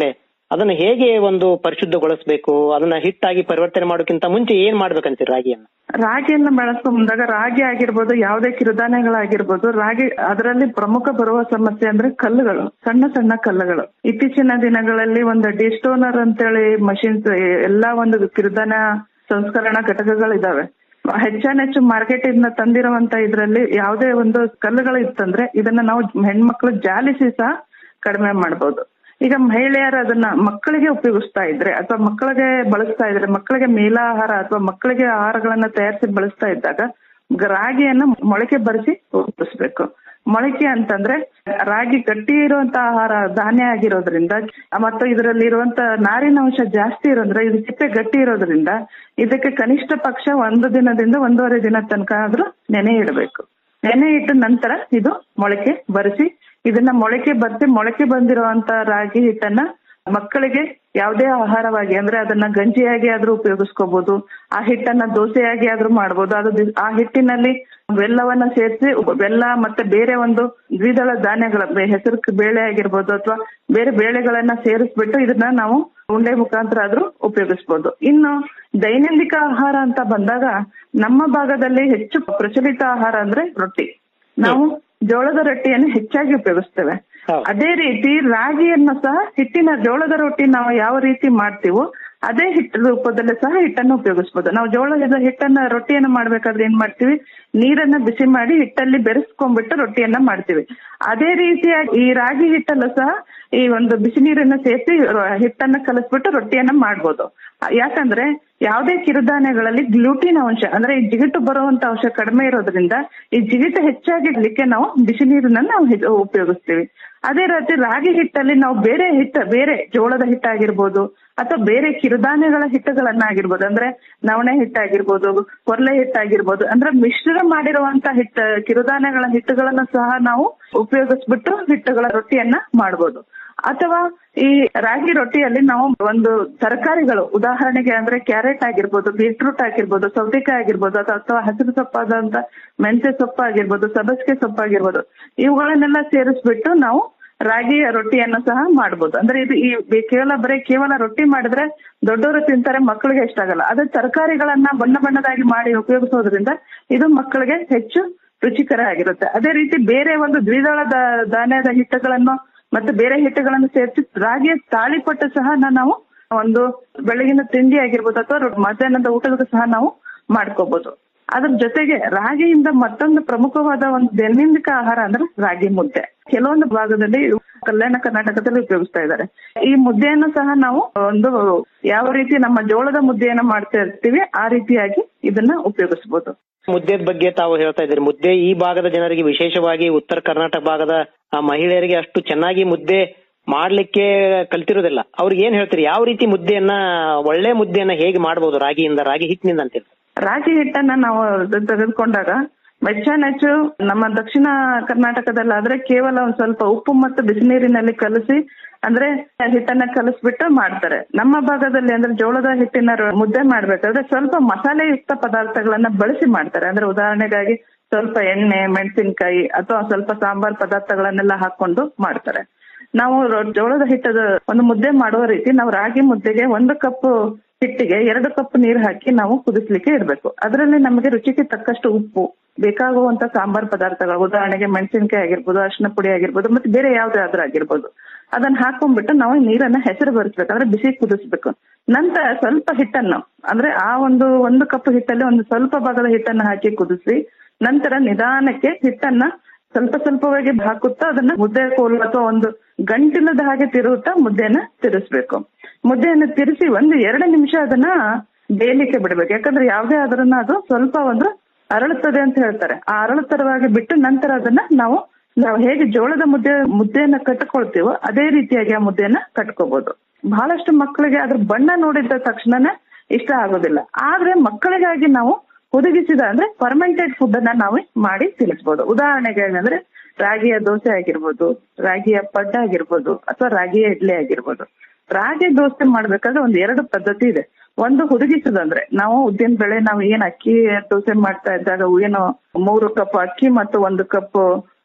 ಅದನ್ನ ಹೇಗೆ ಒಂದು ಪರಿಶುದ್ಧಗೊಳಿಸಬೇಕು ಅದನ್ನ ಹಿಟ್ಟಾಗಿ ಪರಿವರ್ತನೆ ಮಾಡೋಕ್ಕಿಂತ ಮುಂಚೆ ಏನ್ ಮಾಡ್ಬೇಕಂತೀರಿ ರಾಗಿಯನ್ನ ರಾಗಿಯನ್ನ ಬೆಳೆಸ್ಕೊಂಡ್ ಬಂದಾಗ ರಾಗಿ ಆಗಿರ್ಬೋದು ಯಾವುದೇ ಕಿರುಧಾನ್ಯಗಳಾಗಿರ್ಬೋದು ರಾಗಿ ಅದರಲ್ಲಿ ಪ್ರಮುಖ ಬರುವ ಸಮಸ್ಯೆ ಅಂದ್ರೆ ಕಲ್ಲುಗಳು ಸಣ್ಣ ಸಣ್ಣ ಕಲ್ಲುಗಳು ಇತ್ತೀಚಿನ ದಿನಗಳಲ್ಲಿ ಒಂದು ಡಿಸ್ಟೋನರ್ ಅಂತೇಳಿ ಮಷಿನ್ಸ್ ಎಲ್ಲಾ ಒಂದು ಕಿರುಧಾನ್ಯ ಸಂಸ್ಕರಣಾ ಘಟಕಗಳಿದಾವೆ ಹೆಚ್ಚಾನೆಚ್ಚು ಮಾರ್ಕೆಟ್ ಇಂದ ತಂದಿರುವಂತ ಇದ್ರಲ್ಲಿ ಯಾವುದೇ ಒಂದು ಕಲ್ಲುಗಳು ಇತ್ತಂದ್ರೆ ಇದನ್ನ ನಾವು ಹೆಣ್ಮಕ್ಳು ಜಾಲಿಸಿ ಸಹ ಕಡಿಮೆ ಮಾಡ್ಬೋದು ಈಗ ಮಹಿಳೆಯರು ಅದನ್ನ ಮಕ್ಕಳಿಗೆ ಉಪಯೋಗಿಸ್ತಾ ಇದ್ರೆ ಅಥವಾ ಮಕ್ಕಳಿಗೆ ಬಳಸ್ತಾ ಇದ್ರೆ ಮಕ್ಕಳಿಗೆ ಮೇಲಾಹಾರ ಅಥವಾ ಮಕ್ಕಳಿಗೆ ಆಹಾರಗಳನ್ನ ತಯಾರಿಸಿ ಬಳಸ್ತಾ ಇದ್ದಾಗ ರಾಗಿಯನ್ನ ಮೊಳಕೆ ಬರೆಸಿ ಉಪಯೋಗಿಸ್ಬೇಕು ಮೊಳಕೆ ಅಂತಂದ್ರೆ ರಾಗಿ ಗಟ್ಟಿ ಇರುವಂತ ಆಹಾರ ಧಾನ್ಯ ಆಗಿರೋದ್ರಿಂದ ಮತ್ತು ಇದರಲ್ಲಿ ಇರುವಂತ ನಾರಿನಾಂಶ ಜಾಸ್ತಿ ಇರೋದ್ರೆ ಇದು ಸಿಪ್ಪೆ ಗಟ್ಟಿ ಇರೋದ್ರಿಂದ ಇದಕ್ಕೆ ಕನಿಷ್ಠ ಪಕ್ಷ ಒಂದು ದಿನದಿಂದ ಒಂದೂವರೆ ದಿನ ತನಕ ಆದ್ರೂ ನೆನೆ ಇಡಬೇಕು ನೆನೆ ಇಟ್ಟ ನಂತರ ಇದು ಮೊಳಕೆ ಬರೆಸಿ ಇದನ್ನ ಮೊಳಕೆ ಬರ್ಸಿ ಮೊಳಕೆ ಬಂದಿರುವಂತ ರಾಗಿ ಹಿಟ್ಟನ್ನ ಮಕ್ಕಳಿಗೆ ಯಾವುದೇ ಆಹಾರವಾಗಿ ಅಂದ್ರೆ ಅದನ್ನ ಗಂಜಿಯಾಗಿ ಆದ್ರೂ ಉಪಯೋಗಿಸ್ಕೋಬಹುದು ಆ ಹಿಟ್ಟನ್ನ ದೋಸೆಯಾಗಿ ಆದ್ರೂ ಮಾಡ್ಬೋದು ಅದು ದಿ- ಆ ಹಿಟ್ಟಿನಲ್ಲಿ ಬೆಲ್ಲವನ್ನ ಸೇರಿಸಿ ಬೆಲ್ಲ ಮತ್ತೆ ಬೇರೆ ಒಂದು ದ್ವಿದಳ ಧಾನ್ಯಗಳ ಬೆ- ಹೆಸರು ಬೇಳೆ ಆಗಿರ್ಬೋದು ಅಥವಾ ಬೇರೆ ಬೇಳೆಗಳನ್ನ ಸೇರಿಸ್ಬಿಟ್ಟು ಇದನ್ನ ನಾವು ಉಂಡೆ ಮುಖಾಂತರ ಆದ್ರೂ ಉಪಯೋಗಿಸ್ಬೋದು ಇನ್ನು ದೈನಂದಿಕ ಆಹಾರ ಅಂತ ಬಂದಾಗ ನಮ್ಮ ಭಾಗದಲ್ಲಿ ಹೆಚ್ಚು ಪ್ರಚಲಿತ ಆಹಾರ ಅಂದ್ರೆ ರೊಟ್ಟಿ ನಾವು ಜೋಳದ ರೊಟ್ಟಿಯನ್ನು ಹೆಚ್ಚಾಗಿ ಉಪಯೋಗಿಸ್ತೇವೆ ಅದೇ ರೀತಿ ರಾಗಿಯನ್ನು ಸಹ ಹಿಟ್ಟಿನ ಜೋಳದ ರೊಟ್ಟಿ ನಾವು ಯಾವ ರೀತಿ ಮಾಡ್ತೀವೋ ಅದೇ ಹಿಟ್ಟು ರೂಪದಲ್ಲಿ ಸಹ ಹಿಟ್ಟನ್ನು ಉಪಯೋಗಿಸಬಹುದು ನಾವು ಜೋಳದ ಹಿಟ್ಟನ್ನ ರೊಟ್ಟಿಯನ್ನ ಮಾಡ್ಬೇಕಾದ್ರೆ ಏನ್ ಮಾಡ್ತೀವಿ ನೀರನ್ನ ಬಿಸಿ ಮಾಡಿ ಹಿಟ್ಟಲ್ಲಿ ಬೆರೆಸ್ಕೊಂಡ್ಬಿಟ್ಟು ರೊಟ್ಟಿಯನ್ನ ಮಾಡ್ತೀವಿ ಅದೇ ರೀತಿಯಾಗಿ ಈ ರಾಗಿ ಹಿಟ್ಟಲ್ಲೂ ಸಹ ಈ ಒಂದು ಬಿಸಿ ನೀರನ್ನ ಸೇರಿಸಿ ಹಿಟ್ಟನ್ನ ಕಲಸ್ಬಿಟ್ಟು ರೊಟ್ಟಿಯನ್ನ ಮಾಡ್ಬೋದು ಯಾಕಂದ್ರೆ ಯಾವುದೇ ಕಿರುಧಾನ್ಯಗಳಲ್ಲಿ ಗ್ಲೂಟಿನ್ ಅಂಶ ಅಂದ್ರೆ ಈ ಜಿಗಿಟು ಬರುವಂತ ಅಂಶ ಕಡಿಮೆ ಇರೋದ್ರಿಂದ ಈ ಜಿಗಿಟು ಹೆಚ್ಚಾಗಿರ್ಲಿಕ್ಕೆ ನಾವು ಬಿಸಿ ನೀರನ್ನ ನಾವು ಹೆಚ್ಚು ಉಪಯೋಗಿಸ್ತೀವಿ ಅದೇ ರೀತಿ ರಾಗಿ ಹಿಟ್ಟಲ್ಲಿ ನಾವು ಬೇರೆ ಹಿಟ್ಟ ಬೇರೆ ಜೋಳದ ಹಿಟ್ಟಾಗಿರ್ಬೋದು ಅಥವಾ ಬೇರೆ ಕಿರುಧಾನ್ಯಗಳ ಹಿಟ್ಟುಗಳನ್ನಾಗಿರ್ಬೋದು ಅಂದ್ರೆ ನವಣೆ ಹಿಟ್ಟಾಗಿರ್ಬೋದು ಕೊರ್ಲೆ ಹಿಟ್ಟಾಗಿರ್ಬೋದು ಅಂದ್ರೆ ಮಿಶ್ರ ಮಾಡಿರುವಂತ ಹಿಟ್ಟ ಕಿರುಧಾನ್ಯಗಳ ಹಿಟ್ಟುಗಳನ್ನ ಸಹ ನಾವು ಉಪಯೋಗಿಸ್ಬಿಟ್ಟು ಹಿಟ್ಟುಗಳ ರೊಟ್ಟಿಯನ್ನ ಮಾಡ್ಬೋದು ಅಥವಾ ಈ ರಾಗಿ ರೊಟ್ಟಿಯಲ್ಲಿ ನಾವು ಒಂದು ತರಕಾರಿಗಳು ಉದಾಹರಣೆಗೆ ಅಂದ್ರೆ ಕ್ಯಾರೆಟ್ ಆಗಿರ್ಬೋದು ಬೀಟ್ರೂಟ್ ಆಗಿರ್ಬೋದು ಸೌತೆಕಾಯಿ ಆಗಿರ್ಬೋದು ಅಥವಾ ಅಥವಾ ಹಸಿರು ಸೊಪ್ಪಾದಂತ ಮೆಂತ್ಯ ಸೊಪ್ಪು ಆಗಿರ್ಬೋದು ಸಬಸ್ಗೆ ಸೊಪ್ಪು ಆಗಿರ್ಬೋದು ಇವುಗಳನ್ನೆಲ್ಲ ಸೇರಿಸ್ಬಿಟ್ಟು ನಾವು ರಾಗಿ ರೊಟ್ಟಿಯನ್ನು ಸಹ ಮಾಡ್ಬೋದು ಅಂದ್ರೆ ಇದು ಈ ಬೆ- ಕೇವಲ ಬರೀ ಕೇವಲ ರೊಟ್ಟಿ ಮಾಡಿದ್ರೆ ದೊಡ್ಡವರು ತಿಂತಾರೆ ಮಕ್ಕಳಿಗೆ ಇಷ್ಟ ಆಗಲ್ಲ ಅದೇ ತರಕಾರಿಗಳನ್ನ ಬಣ್ಣ ಬಣ್ಣದಾಗಿ ಮಾಡಿ ಉಪಯೋಗಿಸೋದ್ರಿಂದ ಇದು ಮಕ್ಕಳಿಗೆ ಹೆಚ್ಚು ರುಚಿಕರ ಆಗಿರುತ್ತೆ ಅದೇ ರೀತಿ ಬೇರೆ ಒಂದು ದ್ವಿದಳ ದ- ಧಾನ್ಯದ ಹಿಟ್ಟುಗಳನ್ನು ಮತ್ತೆ ಬೇರೆ ಹಿಟ್ಟುಗಳನ್ನು ಸೇರಿಸಿ ರಾಗಿಯ ತಾಳಿಪಟ್ಟು ಸಹ ನಾವು ಒಂದು ಬೆಳಗಿನ ತಿಂಡಿ ಆಗಿರ್ಬೋದು ಅಥವಾ ರೊ- ಮಧ್ಯಾಹ್ನದ ಊಟದ ಸಹ ನಾವು ಮಾಡ್ಕೋಬಹುದು ಅದ್ರ ಜೊತೆಗೆ ರಾಗಿಯಿಂದ ಮತ್ತೊಂದು ಪ್ರಮುಖವಾದ ಒಂದು ದೈನಂದಿಕ ಆಹಾರ ಅಂದ್ರೆ ರಾಗಿ ಮುದ್ದೆ ಕೆಲವೊಂದು ಭಾಗದಲ್ಲಿ ಕಲ್ಯಾಣ ಕರ್ನಾಟಕದಲ್ಲಿ ಉಪಯೋಗಿಸ್ತಾ ಇದ್ದಾರೆ ಈ ಮುದ್ದೆಯನ್ನು ಸಹ ನಾವು ಒಂದು ಯಾವ ರೀತಿ ನಮ್ಮ ಜೋಳದ ಮುದ್ದೆಯನ್ನ ಮಾಡ್ತಾ ಇರ್ತೀವಿ ಆ ರೀತಿಯಾಗಿ ಇದನ್ನ ಉಪಯೋಗಿಸಬಹುದು ಮುದ್ದೆ ಬಗ್ಗೆ ತಾವು ಹೇಳ್ತಾ ಇದ್ದೀರಿ ಮುದ್ದೆ ಈ ಭಾಗದ ಜನರಿಗೆ ವಿಶೇಷವಾಗಿ ಉತ್ತರ ಕರ್ನಾಟಕ ಭಾಗದ ಆ, ಮಹಿಳೆಯರಿಗೆ ಅಷ್ಟು ಚೆನ್ನಾಗಿ ಮುದ್ದೆ ಮಾಡ್ಲಿಕ್ಕೆ ಕಲ್ತಿರೋದಿಲ್ಲ ಅವ್ರಿಗೆ ಏನ್ ಹೇಳ್ತೀರಿ ಯಾವ ರೀತಿ ಮುದ್ದೆಯನ್ನ ಒಳ್ಳೆ ಮುದ್ದೆಯನ್ನ ಹೇಗೆ ಮಾಡಬಹುದು ರಾಗಿಯಿಂದ ರಾಗಿ ಹಿಟ್ಟಿನಿಂದ ಅಂತೀರಿ ರಾಗಿ ಹಿಟ್ಟನ್ನ ನಾವು ತೆಗೆದುಕೊಂಡಾಗ ಹೆಚ್ಚಾನೆಚ್ಚು ನಮ್ಮ ದಕ್ಷಿಣ ಕರ್ನಾಟಕದಲ್ಲಾದ್ರೆ ಕೇವಲ ಒಂದ್ ಸ್ವಲ್ಪ ಉಪ್ಪು ಮತ್ತು ಬಿಸಿನೀರಿನಲ್ಲಿ ಕಲಸಿ ಅಂದ್ರೆ ಹಿಟ್ಟನ್ನ ಕಲಸ್ಬಿಟ್ಟು ಮಾಡ್ತಾರೆ ನಮ್ಮ ಭಾಗದಲ್ಲಿ ಅಂದ್ರೆ ಜೋಳದ ಹಿಟ್ಟಿನ ರ- ಮುದ್ದೆ ಮಾಡ್ಬೇಕಾದ್ರೆ ಸ್ವಲ್ಪ ಮಸಾಲೆಯುಕ್ತ ಪದಾರ್ಥಗಳನ್ನ ಬಳಸಿ ಮಾಡ್ತಾರೆ ಅಂದ್ರೆ ಉದಾಹರಣೆಗಾಗಿ ಸ್ವಲ್ಪ ಎಣ್ಣೆ ಮೆಣಸಿನಕಾಯಿ ಅಥವಾ ಸ್ವಲ್ಪ ಸಾಂಬಾರ್ ಪದಾರ್ಥಗಳನ್ನೆಲ್ಲ ಹಾಕೊಂಡು ಮಾಡ್ತಾರೆ ನಾವು ರೊ- ಜೋಳದ ಹಿಟ್ಟದ ಒಂದು ಮುದ್ದೆ ಮಾಡುವ ರೀತಿ ನಾವು ರಾಗಿ ಮುದ್ದೆಗೆ ಒಂದು ಕಪ್ ಹಿಟ್ಟಿಗೆ ಎರಡು ಕಪ್ ನೀರು ಹಾಕಿ ನಾವು ಕುದಿಸ್ಲಿಕ್ಕೆ ಇಡಬೇಕು ಅದರಲ್ಲಿ ನಮಗೆ ರುಚಿಗೆ ತಕ್ಕಷ್ಟು ಉಪ್ಪು ಬೇಕಾಗುವಂತ ಸಾಂಬಾರ್ ಪದಾರ್ಥಗಳು ಉದಾಹರಣೆಗೆ ಮೆಣಸಿನಕಾಯಿ ಆಗಿರ್ಬೋದು ಅರಿಶಿನ ಪುಡಿ ಆಗಿರ್ಬೋದು ಮತ್ತೆ ಬೇರೆ ಯಾವ್ದೇ ಆದ್ರೂ ಆಗಿರ್ಬೋದು ಅದನ್ನ ಹಾಕೊಂಡ್ಬಿಟ್ಟು ನಾವು ನೀರನ್ನ ಹೆಸರು ಬರಿಸ್ಬೇಕು ಅಂದ್ರೆ ಬಿಸಿ ಕುದಿಸ್ಬೇಕು ನಂತರ ಸ್ವಲ್ಪ ಹಿಟ್ಟನ್ನು ಅಂದ್ರೆ ಆ ಒಂದು ಒಂದು ಕಪ್ ಹಿಟ್ಟಲ್ಲಿ ಒಂದು ಸ್ವಲ್ಪ ಭಾಗದ ಹಿಟ್ಟನ್ನ ಹಾಕಿ ಕುದಿಸಿ ನಂತರ ನಿಧಾನಕ್ಕೆ ಹಿಟ್ಟನ್ನ ಸ್ವಲ್ಪ ಸ್ವಲ್ಪವಾಗಿ ಹಾಕುತ್ತಾ ಅದನ್ನ ಮುದ್ದೆ ಕೋಲು ಅಥವಾ ಒಂದು ಗಂಟಿಲದ ಹಾಗೆ ತಿರುಗುತ್ತಾ ಮುದ್ದೆಯನ್ನ ತಿರ್ಸ್ಬೇಕು ಮುದ್ದೆಯನ್ನ ತಿರ್ಸಿ ಒಂದು ಎರಡು ನಿಮಿಷ ಅದನ್ನ ಬೇಯಲಿಕ್ಕೆ ಬಿಡ್ಬೇಕು ಯಾಕಂದ್ರೆ ಯಾವ್ದೇ ಆದ್ರನ್ನ ಅದು ಸ್ವಲ್ಪ ಒಂದು ಅರಳುತ್ತದೆ ಅಂತ ಹೇಳ್ತಾರೆ ಆ ಅರಳುತ್ತರವಾಗಿ ಬಿಟ್ಟು ನಂತರ ಅದನ್ನ ನಾವು ನಾವು ಹೇಗೆ ಜೋಳದ ಮುದ್ದೆ ಮುದ್ದೆಯನ್ನ ಕಟ್ಕೊಳ್ತೀವೋ ಅದೇ ರೀತಿಯಾಗಿ ಆ ಮುದ್ದೆಯನ್ನ ಕಟ್ಕೋಬಹುದು ಬಹಳಷ್ಟು ಮಕ್ಕಳಿಗೆ ಅದ್ರ ಬಣ್ಣ ನೋಡಿದ ತಕ್ಷಣನೇ ಇಷ್ಟ ಆಗೋದಿಲ್ಲ ಆದ್ರೆ ಮಕ್ಕಳಿಗಾಗಿ ನಾವು ಹುದುಗಿಸಿದ ಅಂದ್ರೆ ಫರ್ಮೆಂಟೆಡ್ ಫುಡ್ ಅನ್ನ ನಾವು ಮಾಡಿ ತಿನ್ನಿಸ್ಬೋದು ಉದಾಹರಣೆಗೆ ಏನಂದ್ರೆ ರಾಗಿಯ ದೋಸೆ ಆಗಿರ್ಬೋದು ರಾಗಿಯ ಪಡ್ಡ ಆಗಿರ್ಬೋದು ಅಥವಾ ರಾಗಿಯ ಇಡ್ಲಿ ಆಗಿರ್ಬೋದು ರಾಗಿ ದೋಸೆ ಮಾಡ್ಬೇಕಾದ್ರೆ ಒಂದ್ ಎರಡು ಪದ್ಧತಿ ಇದೆ ಒಂದು ಹುದುಗಿಸುದಂದ್ರೆ ನಾವು ಉದ್ದಿನ ಬೆಳೆ ನಾವು ಏನ್ ಅಕ್ಕಿ ದೋಸೆ ಮಾಡ್ತಾ ಇದ್ದಾಗ ಏನು ಮೂರು ಕಪ್ ಅಕ್ಕಿ ಮತ್ತು ಒಂದು ಕಪ್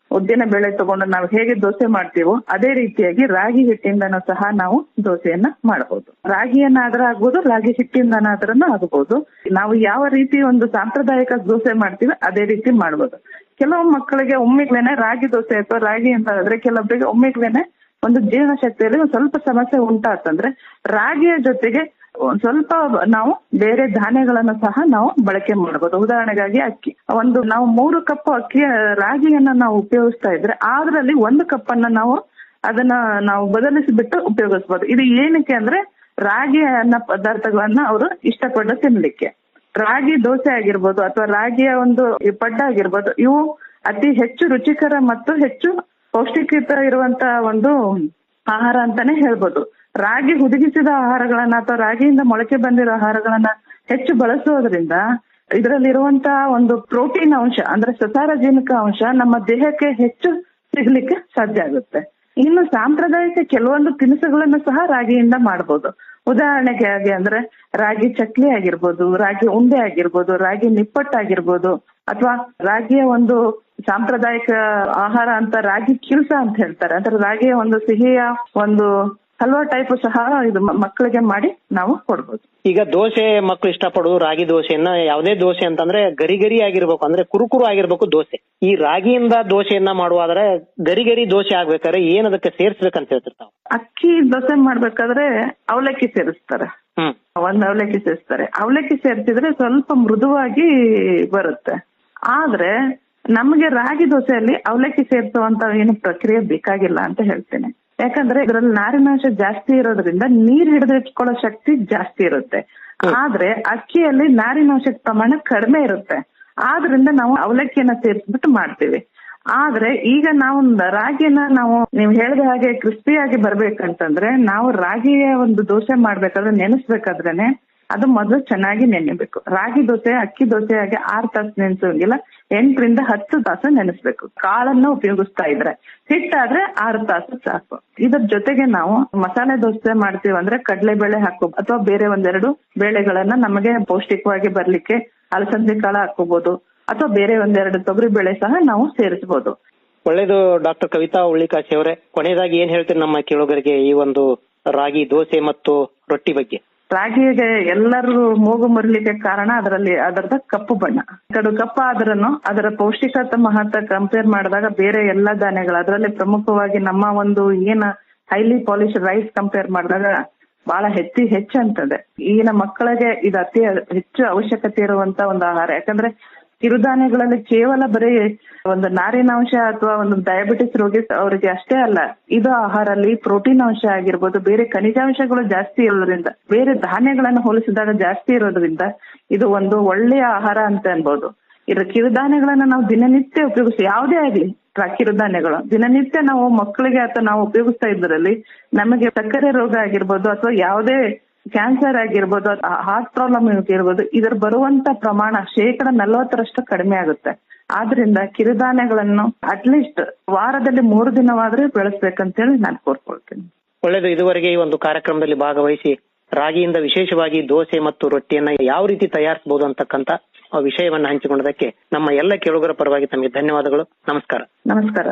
ಉದ್ದಿನ ಬೇಳೆ ತಗೊಂಡು ನಾವು ಹೇಗೆ ದೋಸೆ ಮಾಡ್ತೀವೋ ಅದೇ ರೀತಿಯಾಗಿ ರಾಗಿ ಹಿಟ್ಟಿಂದನೂ ಸಹ ನಾವು ದೋಸೆಯನ್ನ ಮಾಡಬಹುದು ರಾಗಿಯನ್ನಾದ್ರೂ ಆಗ್ಬೋದು ರಾಗಿ ಹಿಟ್ಟಿಂದನಾದ್ರೂ ಆಗಬಹುದು ನಾವು ಯಾವ ರೀತಿ ಒಂದು ಸಾಂಪ್ರದಾಯಿಕ ದೋಸೆ ಮಾಡ್ತೀವಿ ಅದೇ ರೀತಿ ಮಾಡ್ಬೋದು ಕೆಲವು ಮಕ್ಕಳಿಗೆ ಒಮ್ಮಿಗ್ಲೇನೆ ರಾಗಿ ದೋಸೆ ಅಥವಾ ರಾಗಿ ಅಂತ ಹೇಳಿದ್ರೆ ಕೆಲವೊಬ್ಬರಿಗೆ ಒಮ್ಮಿಗ್ಲೇನೆ ಒಂದು ಜೀರ್ಣಶಕ್ತಿಯಲ್ಲಿ ಒಂದು ಸ್ವಲ್ಪ ಸಮಸ್ಯೆ ಉಂಟಾತಂದ್ರೆ ರಾಗಿಯ ಜೊತೆಗೆ ಒಂದ್ ಸ್ವಲ್ಪ ನಾವು ಬೇರೆ ಧಾನ್ಯಗಳನ್ನು ಸಹ ನಾವು ಬಳಕೆ ಮಾಡಬಹುದು ಉದಾಹರಣೆಗಾಗಿ ಅಕ್ಕಿ ಒಂದು ನಾವು ಮೂರು ಕಪ್ ಅಕ್ಕಿ ರಾಗಿಯನ್ನ ನಾವು ಉಪಯೋಗಿಸ್ತಾ ಇದ್ರೆ ಅದರಲ್ಲಿ ಒಂದು ಕಪ್ ಅನ್ನ ನಾವು ಅದನ್ನ ನಾವು ಬದಲಿಸಿಬಿಟ್ಟು ಉಪಯೋಗಿಸಬಹುದು ಇದು ಏನಕ್ಕೆ ಅಂದ್ರೆ ರಾಗಿ ಅನ್ನ ಪದಾರ್ಥಗಳನ್ನ ಅವರು ಇಷ್ಟಪಟ್ಟು ತಿನ್ಲಿಕ್ಕೆ ರಾಗಿ ದೋಸೆ ಆಗಿರ್ಬೋದು ಅಥವಾ ರಾಗಿಯ ಒಂದು ಈ ಪಡ್ಡ ಆಗಿರ್ಬೋದು ಇವು ಅತಿ ಹೆಚ್ಚು ರುಚಿಕರ ಮತ್ತು ಹೆಚ್ಚು ಪೌಷ್ಟಿಕತೆ ಇರುವಂತ ಒಂದು ಆಹಾರ ಅಂತಾನೆ ಹೇಳ್ಬೋದು ರಾಗಿ ಹುದುಗಿಸಿದ ಆಹಾರಗಳನ್ನ ಅಥವಾ ರಾಗಿಯಿಂದ ಮೊಳಕೆ ಬಂದಿರೋ ಆಹಾರಗಳನ್ನ ಹೆಚ್ಚು ಬಳಸೋದ್ರಿಂದ ಇದರಲ್ಲಿರುವಂತಹ ಒಂದು ಪ್ರೋಟೀನ್ ಅಂಶ ಅಂದ್ರೆ ಸಸಾರಜನಕ ಅಂಶ ನಮ್ಮ ದೇಹಕ್ಕೆ ಹೆಚ್ಚು ಸಿಗ್ಲಿಕ್ಕೆ ಸಾಧ್ಯ ಆಗುತ್ತೆ ಇನ್ನು ಸಾಂಪ್ರದಾಯಿಕ ಕೆಲವೊಂದು ತಿನಿಸುಗಳನ್ನು ಸಹ ರಾಗಿಯಿಂದ ಮಾಡಬಹುದು ಉದಾಹರಣೆಗೆ ಹಾಗೆ ಅಂದ್ರೆ ರಾಗಿ ಚಕ್ಲಿ ಆಗಿರ್ಬೋದು ರಾಗಿ ಉಂಡೆ ಆಗಿರ್ಬೋದು ರಾಗಿ ನಿಪ್ಪಟ್ಟಾಗಿರ್ಬೋದು ಅಥವಾ ರಾಗಿಯ ಒಂದು ಸಾಂಪ್ರದಾಯಿಕ ಆಹಾರ ಅಂತ ರಾಗಿ ಕಿಲ್ಸ ಅಂತ ಹೇಳ್ತಾರೆ ಅಂದ್ರೆ ರಾಗಿಯ ಒಂದು ಸಿಹಿಯ ಒಂದು ಹಲ್ವಾ ಟೈಪ್ ಸಹ ಇದು ಮ- ಮಕ್ಕಳಿಗೆ ಮಾಡಿ ನಾವು ಕೊಡ್ಬೋದು ಈಗ ದೋಸೆ ಮಕ್ಕಳು ಇಷ್ಟಪಡೋದು ರಾಗಿ ದೋಸೆಯನ್ನ ಯಾವುದೇ ದೋಸೆ ಅಂತಂದ್ರೆ ಗರಿ ಗರಿ ಆಗಿರ್ಬೇಕು ಅಂದ್ರೆ ಕುರುಕುರು ಆಗಿರ್ಬೇಕು ದೋಸೆ ಈ ರಾಗಿಯಿಂದ ದೋಸೆಯನ್ನ ಮಾಡುವಾದ್ರೆ ಗರಿ ಗರಿ ದೋಸೆ ಆಗ್ಬೇಕಾದ್ರೆ ಏನ್ ಅದಕ್ಕೆ ಸೇರ್ಸ್ಬೇಕಂತ ಹೇಳ್ತಿರ್ತಾವ ಅಕ್ಕಿ ದೋಸೆ ಮಾಡ್ಬೇಕಾದ್ರೆ ಅವಲಕ್ಕಿ ಸೇರಿಸ್ತಾರೆ ಹ್ಮ್ ಒಂದ್ ಅವಲಕ್ಕಿ ಸೇರಿಸ್ತಾರೆ ಅವಲಕ್ಕಿ ಸೇರಿಸಿದ್ರೆ ಸ್ವಲ್ಪ ಮೃದುವಾಗಿ ಬರುತ್ತೆ ಆದ್ರೆ ನಮಗೆ ರಾಗಿ ದೋಸೆಯಲ್ಲಿ ಅವಲಕ್ಕಿ ಸೇರಿಸುವಂತ ಏನು ಪ್ರಕ್ರಿಯೆ ಬೇಕಾಗಿಲ್ಲ ಅಂತ ಹೇಳ್ತೇನೆ ಯಾಕಂದ್ರೆ ಇದರಲ್ಲಿ ನಾರಿನಾಂಶ ಜಾಸ್ತಿ ಇರೋದ್ರಿಂದ ನೀರ್ ಹಿಡಿದಿಟ್ಕೊಳ್ಳೋ ಶಕ್ತಿ ಜಾಸ್ತಿ ಇರುತ್ತೆ ಆದ್ರೆ ಅಕ್ಕಿಯಲ್ಲಿ ನಾರಿನಾಂಶದ ಪ್ರಮಾಣ ಕಡಿಮೆ ಇರುತ್ತೆ ಆದ್ರಿಂದ ನಾವು ಅವಲಕ್ಕಿಯನ್ನ ಸೇರಿಸ್ಬಿಟ್ಟು ಮಾಡ್ತೀವಿ ಆದ್ರೆ ಈಗ ನಾವು ರಾಗಿನ ನಾವು ನೀವು ಹೇಳಿದ ಹಾಗೆ ಕ್ರಿಸ್ಪಿಯಾಗಿ ಬರ್ಬೇಕಂತಂದ್ರೆ ನಾವು ರಾಗಿಯ ಒಂದು ದೋಸೆ ಮಾಡ್ಬೇಕಾದ್ರೆ ನೆನೆಸ್ಬೇಕಾದ್ರೇನೆ ಅದು ಮೊದಲು ಚೆನ್ನಾಗಿ ನೆನೆಬೇಕು ರಾಗಿ ದೋಸೆ ಅಕ್ಕಿ ದೋಸೆ ಹಾಗೆ ಆರು ತಾಸು ನೆನೆಸೋಂಗಿಲ್ಲ ಎಂಟರಿಂದ ಹತ್ತು ತಾಸು ನೆನೆಸ್ಬೇಕು ಕಾಳನ್ನ ಉಪಯೋಗಿಸ್ತಾ ಇದ್ರೆ ಹಿಟ್ಟಾದ್ರೆ ಆರು ತಾಸು ಸಾಕು ಇದ್ರ ಜೊತೆಗೆ ನಾವು ಮಸಾಲೆ ದೋಸೆ ಮಾಡ್ತೀವಿ ಅಂದ್ರೆ ಕಡಲೆಬೇಳೆ ಹಾಕೋ ಅಥವಾ ಬೇರೆ ಒಂದೆರಡು ಬೇಳೆಗಳನ್ನ ನಮಗೆ ಪೌಷ್ಟಿಕವಾಗಿ ಬರ್ಲಿಕ್ಕೆ ಅಲಸಂದಿ ಕಾಳು ಹಾಕೋಬಹುದು ಅಥವಾ ಬೇರೆ ಒಂದೆರಡು ತೊಗರಿ ಬೇಳೆ ಸಹ ನಾವು ಸೇರಿಸಬಹುದು ಒಳ್ಳೇದು ಡಾಕ್ಟರ್ ಕವಿತಾ ಉಳ್ಳಿಕಾಸಿ ಅವರೇ ಕೊನೆಯದಾಗಿ ಏನ್ ಹೇಳ್ತೀರಿ ನಮ್ಮ ಕೇಳುಗರಿಗೆ ಈ ಒಂದು ರಾಗಿ ದೋಸೆ ಮತ್ತು ರೊಟ್ಟಿ ಬಗ್ಗೆ ರಾಗಿಗೆ ಎಲ್ಲರೂ ಮೂಗು ಮುರಿಲಿಕ್ಕೆ ಕಾರಣ ಅದರಲ್ಲಿ ಅದರದ ಕಪ್ಪು ಬಣ್ಣ ಕಡು ಕಪ್ಪು ಆದ್ರೂ ಅದರ ಪೌಷ್ಟಿಕತೆ ಮಹತ್ವ ಕಂಪೇರ್ ಮಾಡಿದಾಗ ಬೇರೆ ಎಲ್ಲಾ ಧಾನ್ಯಗಳು ಅದರಲ್ಲಿ ಪ್ರಮುಖವಾಗಿ ನಮ್ಮ ಒಂದು ಏನ ಹೈಲಿ ಪಾಲಿಶ್ ರೈಸ್ ಕಂಪೇರ್ ಮಾಡಿದಾಗ ಬಹಳ ಹೆಚ್ಚಿ ಹೆಚ್ಚು ಅಂತದೆ ಈಗಿನ ಮಕ್ಕಳಿಗೆ ಇದು ಅತಿ ಹೆಚ್ಚು ಅವಶ್ಯಕತೆ ಇರುವಂತ ಒಂದು ಆಹಾರ ಯಾಕಂದ್ರೆ ಕಿರುಧಾನ್ಯಗಳಲ್ಲಿ ಕೇವಲ ಬರೀ ಒಂದು ನಾರಿನಾಂಶ ಅಥವಾ ಒಂದು ಡಯಾಬಿಟಿಸ್ ರೋಗಿ ಅವರಿಗೆ ಅಷ್ಟೇ ಅಲ್ಲ ಇದು ಆಹಾರಲ್ಲಿ ಪ್ರೋಟೀನ್ ಅಂಶ ಆಗಿರ್ಬೋದು ಬೇರೆ ಖನಿಜಾಂಶಗಳು ಜಾಸ್ತಿ ಇರೋದ್ರಿಂದ ಬೇರೆ ಧಾನ್ಯಗಳನ್ನು ಹೋಲಿಸಿದಾಗ ಜಾಸ್ತಿ ಇರೋದ್ರಿಂದ ಇದು ಒಂದು ಒಳ್ಳೆಯ ಆಹಾರ ಅಂತ ಅನ್ಬೋದು ಇದ್ರ ಕಿರುಧಾನ್ಯಗಳನ್ನ ನಾವು ದಿನನಿತ್ಯ ಉಪಯೋಗಿಸಿ ಯಾವುದೇ ಆಗ್ಲಿ ರ- ಕಿರುಧಾನ್ಯಗಳು ದಿನನಿತ್ಯ ನಾವು ಮಕ್ಕಳಿಗೆ ಅಥವಾ ನಾವು ಉಪಯೋಗಿಸ್ತಾ ಇದ್ರಲ್ಲಿ ನಮಗೆ ಸಕ್ಕರೆ ರೋಗ ಆಗಿರ್ಬೋದು ಅಥವಾ ಯಾವುದೇ ಕ್ಯಾನ್ಸರ್ ಆಗಿರ್ಬೋದು ಹಾರ್ಟ್ ಪ್ರಾಬ್ಲಮ್ ಇರ್ಬೋದು ಇದ್ರ ಬರುವಂತ ಪ್ರಮಾಣ ಶೇಕಡ ನಲವತ್ತರಷ್ಟು ಕಡಿಮೆ ಆಗುತ್ತೆ ಆದ್ರಿಂದ ಕಿರುಧಾನ್ಯಗಳನ್ನು ಅಟ್ಲೀಸ್ಟ್ ವಾರದಲ್ಲಿ ಮೂರು ದಿನವಾದ್ರೆ ಬೆಳೆಸ್ಬೇಕಂತೇಳಿ ನಾನು ಕೋರ್ಕೊಳ್ತೀನಿ ಒಳ್ಳೇದು ಇದುವರೆಗೆ ಈ ಒಂದು ಕಾರ್ಯಕ್ರಮದಲ್ಲಿ ಭಾಗವಹಿಸಿ ರಾಗಿಯಿಂದ ವಿಶೇಷವಾಗಿ ದೋಸೆ ಮತ್ತು ರೊಟ್ಟಿಯನ್ನ ಯಾವ ರೀತಿ ತಯಾರಿಸಬಹುದು ಅಂತಕ್ಕಂತ ಆ ವಿಷಯವನ್ನ ಹಂಚಿಕೊಂಡದಕ್ಕೆ ನಮ್ಮ ಎಲ್ಲ ಕೇಳುಗರ ಪರವಾಗಿ ತಮಗೆ ಧನ್ಯವಾದಗಳು ನಮಸ್ಕಾರ ನಮಸ್ಕಾರ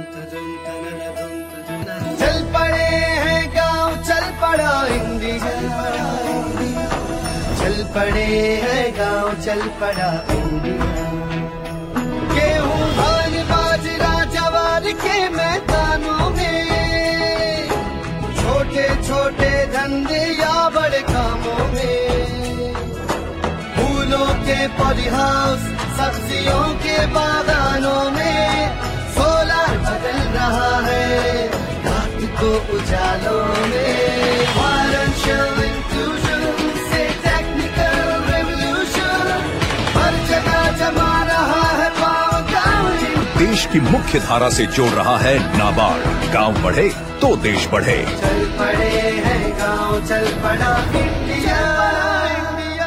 चल पड़े हैं गांव चल पड़ा इंडिया चल पड़े हैं गांव चल पड़ा इंडिया गेहूं धान बाजरा जवार के मैदानों में छोटे छोटे धंधे या बड़े कामों में फूलों के पॉलीहाउस सब्जियों के बागानों में सोलर बदल रहा है रात को उजालों में फाइनेंशियल इंक्लूजन से टेक्निकल रेवोल्यूशन हर जगह जमा रहा है पावर गांव देश की मुख्य धारा से जोड़ रहा है नाबार्ड गांव बढ़े तो देश बढ़े चल पड़े हैं गांव चल पड़ा इंडिया इंडिया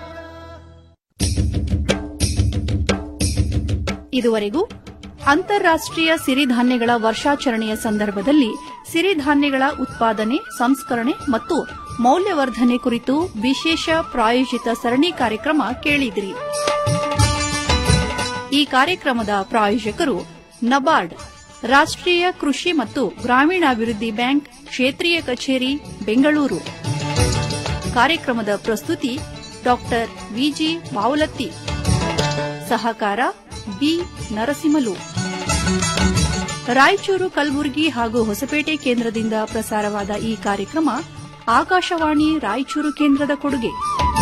ಇದುವರೆಗೂ ಅಂತಾರಾಷ್ಟ್ರೀಯ ಸಿರಿಧಾನ್ಯಗಳ ವರ್ಷಾಚರಣೆಯ ಸಂದರ್ಭದಲ್ಲಿ ಸಿರಿಧಾನ್ಯಗಳ ಉತ್ಪಾದನೆ ಸಂಸ್ಕರಣೆ ಮತ್ತು ಮೌಲ್ಯವರ್ಧನೆ ಕುರಿತು ವಿಶೇಷ ಪ್ರಾಯೋಜಿತ ಸರಣಿ ಕಾರ್ಯಕ್ರಮ ಕೇಳಿದಿರಿ ಈ ಕಾರ್ಯಕ್ರಮದ ಪ್ರಾಯೋಜಕರು ನಬಾರ್ಡ್ ರಾಷ್ಟ್ರೀಯ ಕೃಷಿ ಮತ್ತು ಗ್ರಾಮೀಣಾಭಿವೃದ್ಧಿ ಬ್ಯಾಂಕ್ ಕ್ಷೇತ್ರೀಯ ಕಚೇರಿ ಬೆಂಗಳೂರು ಕಾರ್ಯಕ್ರಮದ ಪ್ರಸ್ತುತಿ ಡಾಕ್ಟರ್ ವಿಜಿ ಬಾವಲತ್ತಿ ಸಹಕಾರ ಬಿ ನರಸಿಂಹಲು ರಾಯಚೂರು ಕಲಬುರಗಿ ಹಾಗೂ ಹೊಸಪೇಟೆ ಕೇಂದ್ರದಿಂದ ಪ್ರಸಾರವಾದ ಈ ಕಾರ್ಯಕ್ರಮ ಆಕಾಶವಾಣಿ ರಾಯಚೂರು ಕೇಂದ್ರದ ಕೊಡುಗೆ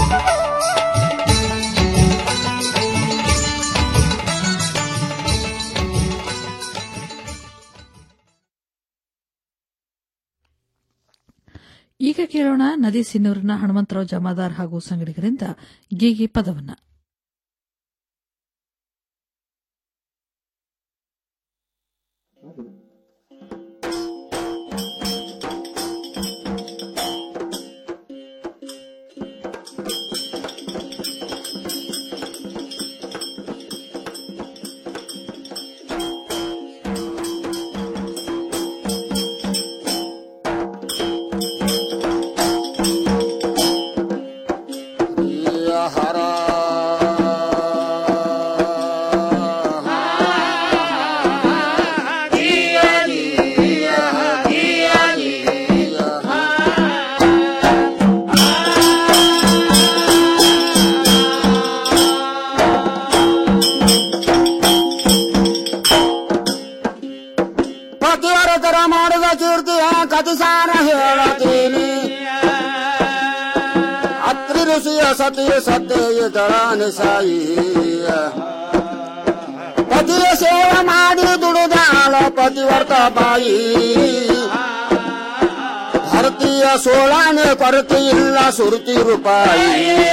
ಈಗ ಕೇಳೋಣ ನದಿ ಸಿನ್ನೂರಿನ ಹನುಮಂತರಾವ್ ಜಮಾದಾರ್ ಹಾಗೂ ಸಂಗಡಿಗರಿಂದ ಗೀಗಿ ಪದವನ್ನ ಪತಿವರತರ ಮಾಡಿದ ಕೀರ್ತಿಯ ಕತಿಸಾರ ಹೇಳತೀನಿ ಅತ್ರಿ ಋಷಿಯ ಸತಿಯ ಸತ್ಯ ದಳಾನಿ ಸಾಯಿ ಪತಿಯ ಸೇವೆ ಮಾಡಿ ದುಡಿದಾಳ ಪತಿವರ್ತ ಬಾಯಿ ಭಾರತೀಯ ಸೋಳಾನೆ ಕೊರತೆ ಇಲ್ಲ ಸುರುತಿ ರೂಪಾಯಿ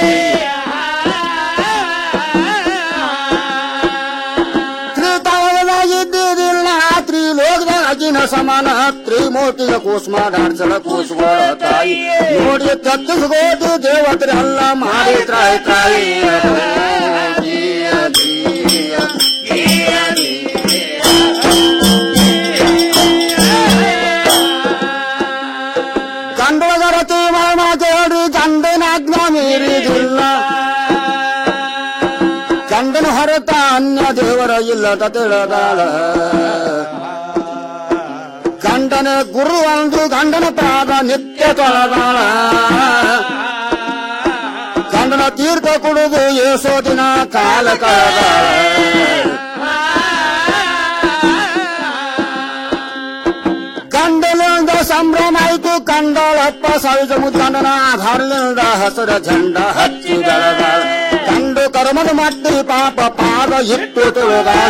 ತ್ರಿತಾಳದಾಗಿದ್ದಿದ್ದಿಲ್ಲ ತ್ರಿಲೋಕದಾಗ ಅಜಿನ ಸಮಾನ ತ್ರಿಮೂರ್ತಿಗ ಕೂಸ್ ಮಾಡಾಡ್ಸಳ ಕೂಸ್ಗೋಳ ತಾಯಿ ನೋಡಿ ತತ್ತಿಸ್ಗೋದು ದೇವತ್ರಿ ಅಲ್ಲ ಮಾಡಿ ತ್ರಾಯಿ ತ್ರಾಯಿ ಗಂಡಗರತಿ ಮಾಮ ಕೇಳಿ ಗಂಡನಾಜ್ಞ ಮೀರಿದಿಲ್ಲ ಗಂಡನ ಹೊರತ ಅನ್ಯ ದೇವರ ಇಲ್ಲದ ತಿಳಿದಾಳ ಗಂಡನ ಗುರು ಅಂದು ಗಂಡನ ಪಾದ ನಿತ್ಯ ತೊಳೆದಾಳ ಗಂಡನ ತೀರ್ಥ ಕುಡಿದು ಏಸೋ ದಿನ ಕಾಲ ಕಳೆದಾಳ ಗಂಡನಿಂದ ಸಂಭ್ರಮ ಆಯ್ತು ಕಂಡಳಪ್ಪ ಸಾವಿದ ಮುದ್ಗಂಡನ ಆಧಾರಲಿಂದ ಹಸಿರ ಝಂಡ ಹಚ್ಚಿ ಬೆಳೆದಾಳ ಕಂಡು ಕರ್ಮದ ಮಟ್ಟಿ ಪಾಪ ಪಾದ ಇಟ್ಟು ತುಳಿದಾಳ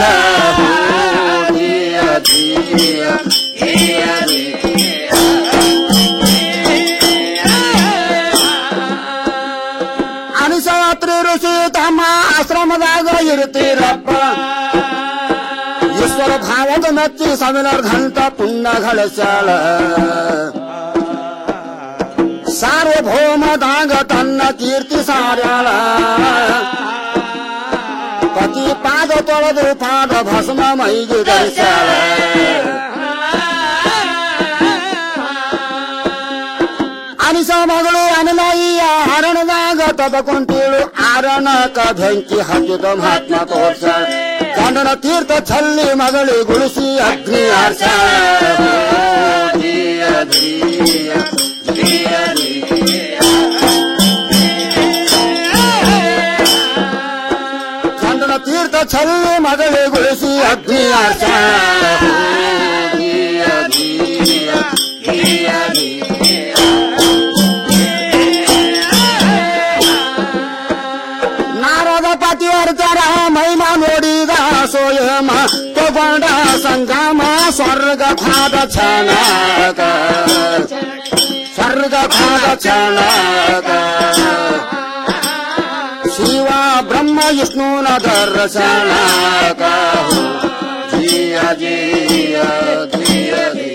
ಅನಿಸಾತ್ರಿ ಋಷಿ ತಮ್ಮ ಆಶ್ರಮದಾಗ ಇರ್ತೀರಪ್ಪ ಈಶ್ವರ ಭಾವದ ಮೆಚ್ಚಿ ಸಾವಿರಾರ್ಧಂತ ಪುಣ್ಯ ಗಳಿಸ್ಯಾಳ ಸಾರ್ವಭೌಮದಾಗ ತನ್ನ ಕೀರ್ತಿ ಸಾರ್ಯಾಳ ಪತಿ ಪಾದ ತೊಳೆದು ಪಾದ ಭಸ್ಮ ಮೈಗೆ ಧರಿಸ್ಯಾಳ ಅನಿಸ ಮಗಳು ಅನಲಾಯಿಯ ಹರಣದಾಗ ತದಕೊಂತೀಳು ಆರಣಕ ಬೆಂಕಿ ಹಚ್ಚಿದ ಮಹಾತ್ಮ ತೋರ್ಸಾಳ ಗಂಡನ ತೀರ್ಥ ಚಲ್ಲಿ ಮಗಳಿ ಗುಳಿಸಿ ಅಗ್ನಿ ಆರ್ಸಾಳ ಗಂಡನ ತೀರ್ಥ ಚಲ್ಲಿ ಮಗಳಿ ಗುಳಿಸಿ ಅಗ್ನಿ ಆರ್ಸಾಳ ನಾರದ ಪತಿವರ್ತರ ಮಹಿಮಾ ನೋಡಿದ ಸೋಯಮ ತಗೊಂಡ ಸಂಗಮ ಸ್ವರ್ಗ ಖಾದ ಛಾನಗ ಸ್ವರ್ಗ ಖಾದ ಛಾನಗ ಶಿವ ಬ್ರಹ್ಮ ವಿಷ್ಣುನ ದರ್ಶನಗ ಜಿಯ ಜಿಯ ಜಿಯ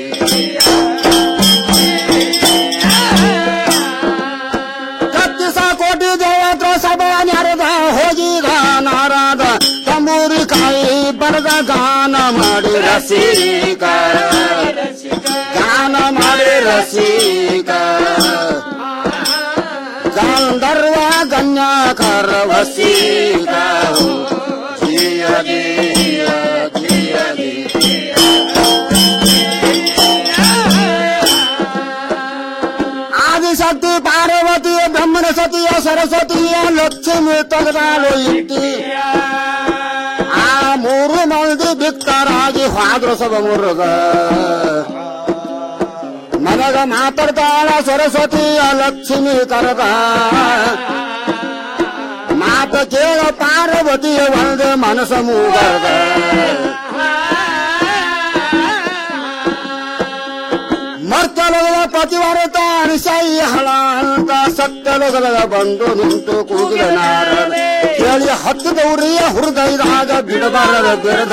ಕತ್ತಿಸ ಕೋಟಿ ದೇವತ್ರ ಸಭಾ ನೆರೆದ ಹೋಗಿದ ನಾರದ ತಂಬೂರಿ ಕಾಯಿ ಬರದ ಗಾನ ಮಾಡಿ ರಸಿಕ ಗಾನ ಮಾಡಿ ರಸಿಕ ಗಂಧರ್ವ ಗಣ್ಯಕರ ವಸೀಕ ಜಿಯ ಜಿಯ ಜಿಯ ಜಿಯ ಪಾರ್ವತಿಯ ಸರಸ್ವತಿಯ ಲಕ್ಷ್ಮಿ ತೆಗೆದಾಳು ಇಟ್ಟಿ ಆ ಮೂರು ಮಂದಿ ಬಿತ್ತರಾಗಿ ಹಾದ್ರು ಸಭ ಮುರುಗ ಮನಗ ಮಾತಾಡ್ತಾಳ ಸರಸ್ವತಿಯ ಲಕ್ಷ್ಮಿ ಕರದ ಮಾತ ಕೇಳ ಪಾರ್ವತಿಯ ಒಂದೇ ಮನಸ ಮೂಗದ ಮರ್ತಲದ ಪತಿವರತ ಅನಿಸಾಯಿ ಹಳ ಅಂತ ಸತ್ಯಲೋಕದ ಬಂದು ನಿಂತು ಕೂಗಿದ ನಾರದ ಕೇಳಿ ಹತ್ತಿದವರಿಯ ಹೃದಯದಾಗ ಬಿಡಬಾರದ ಬಿಡದ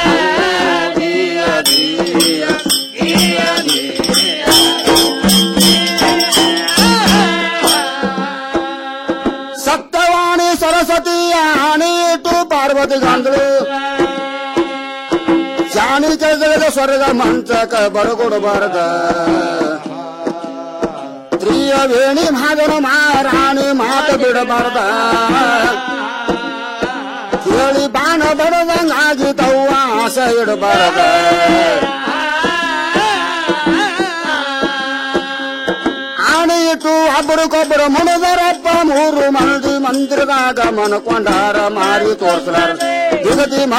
ಸತ್ಯವಾಣಿ ಸರಸ್ವತಿಯ ಆಣೀಟು ಪಾರ್ವತಿ ಗಂಧಳು ಜಾನಿ ಕೆಳಗಡೆ ಸ್ವರ್ಗ ಮಂಚಕ ಬರಗೊಡಬಾರದ ಸ್ತ್ರೀಯ ವೇಣಿ ಮಗನು ಮಾರಾಣಿ ಮಾತು ಬಿಡಬಾರದ ಕೇಳಿ ಬಾಣ ಬಡದಂಗಾಗಿ ತವ್ವ ಆಸ ಇಡಬಾರದ ಆಣಿ ಇಟ್ಟು ಒಬ್ಬರಿಗೊಬ್ಬರು ಮುಣದರಪ್ಪ ಮೂರು ಮಂದಿ ಮಂದಿರದಾಗ ಮನಕೊಂಡಾರ ಮಾರಿ ತೋರ್ಸಲಾರ ಜಗತಿ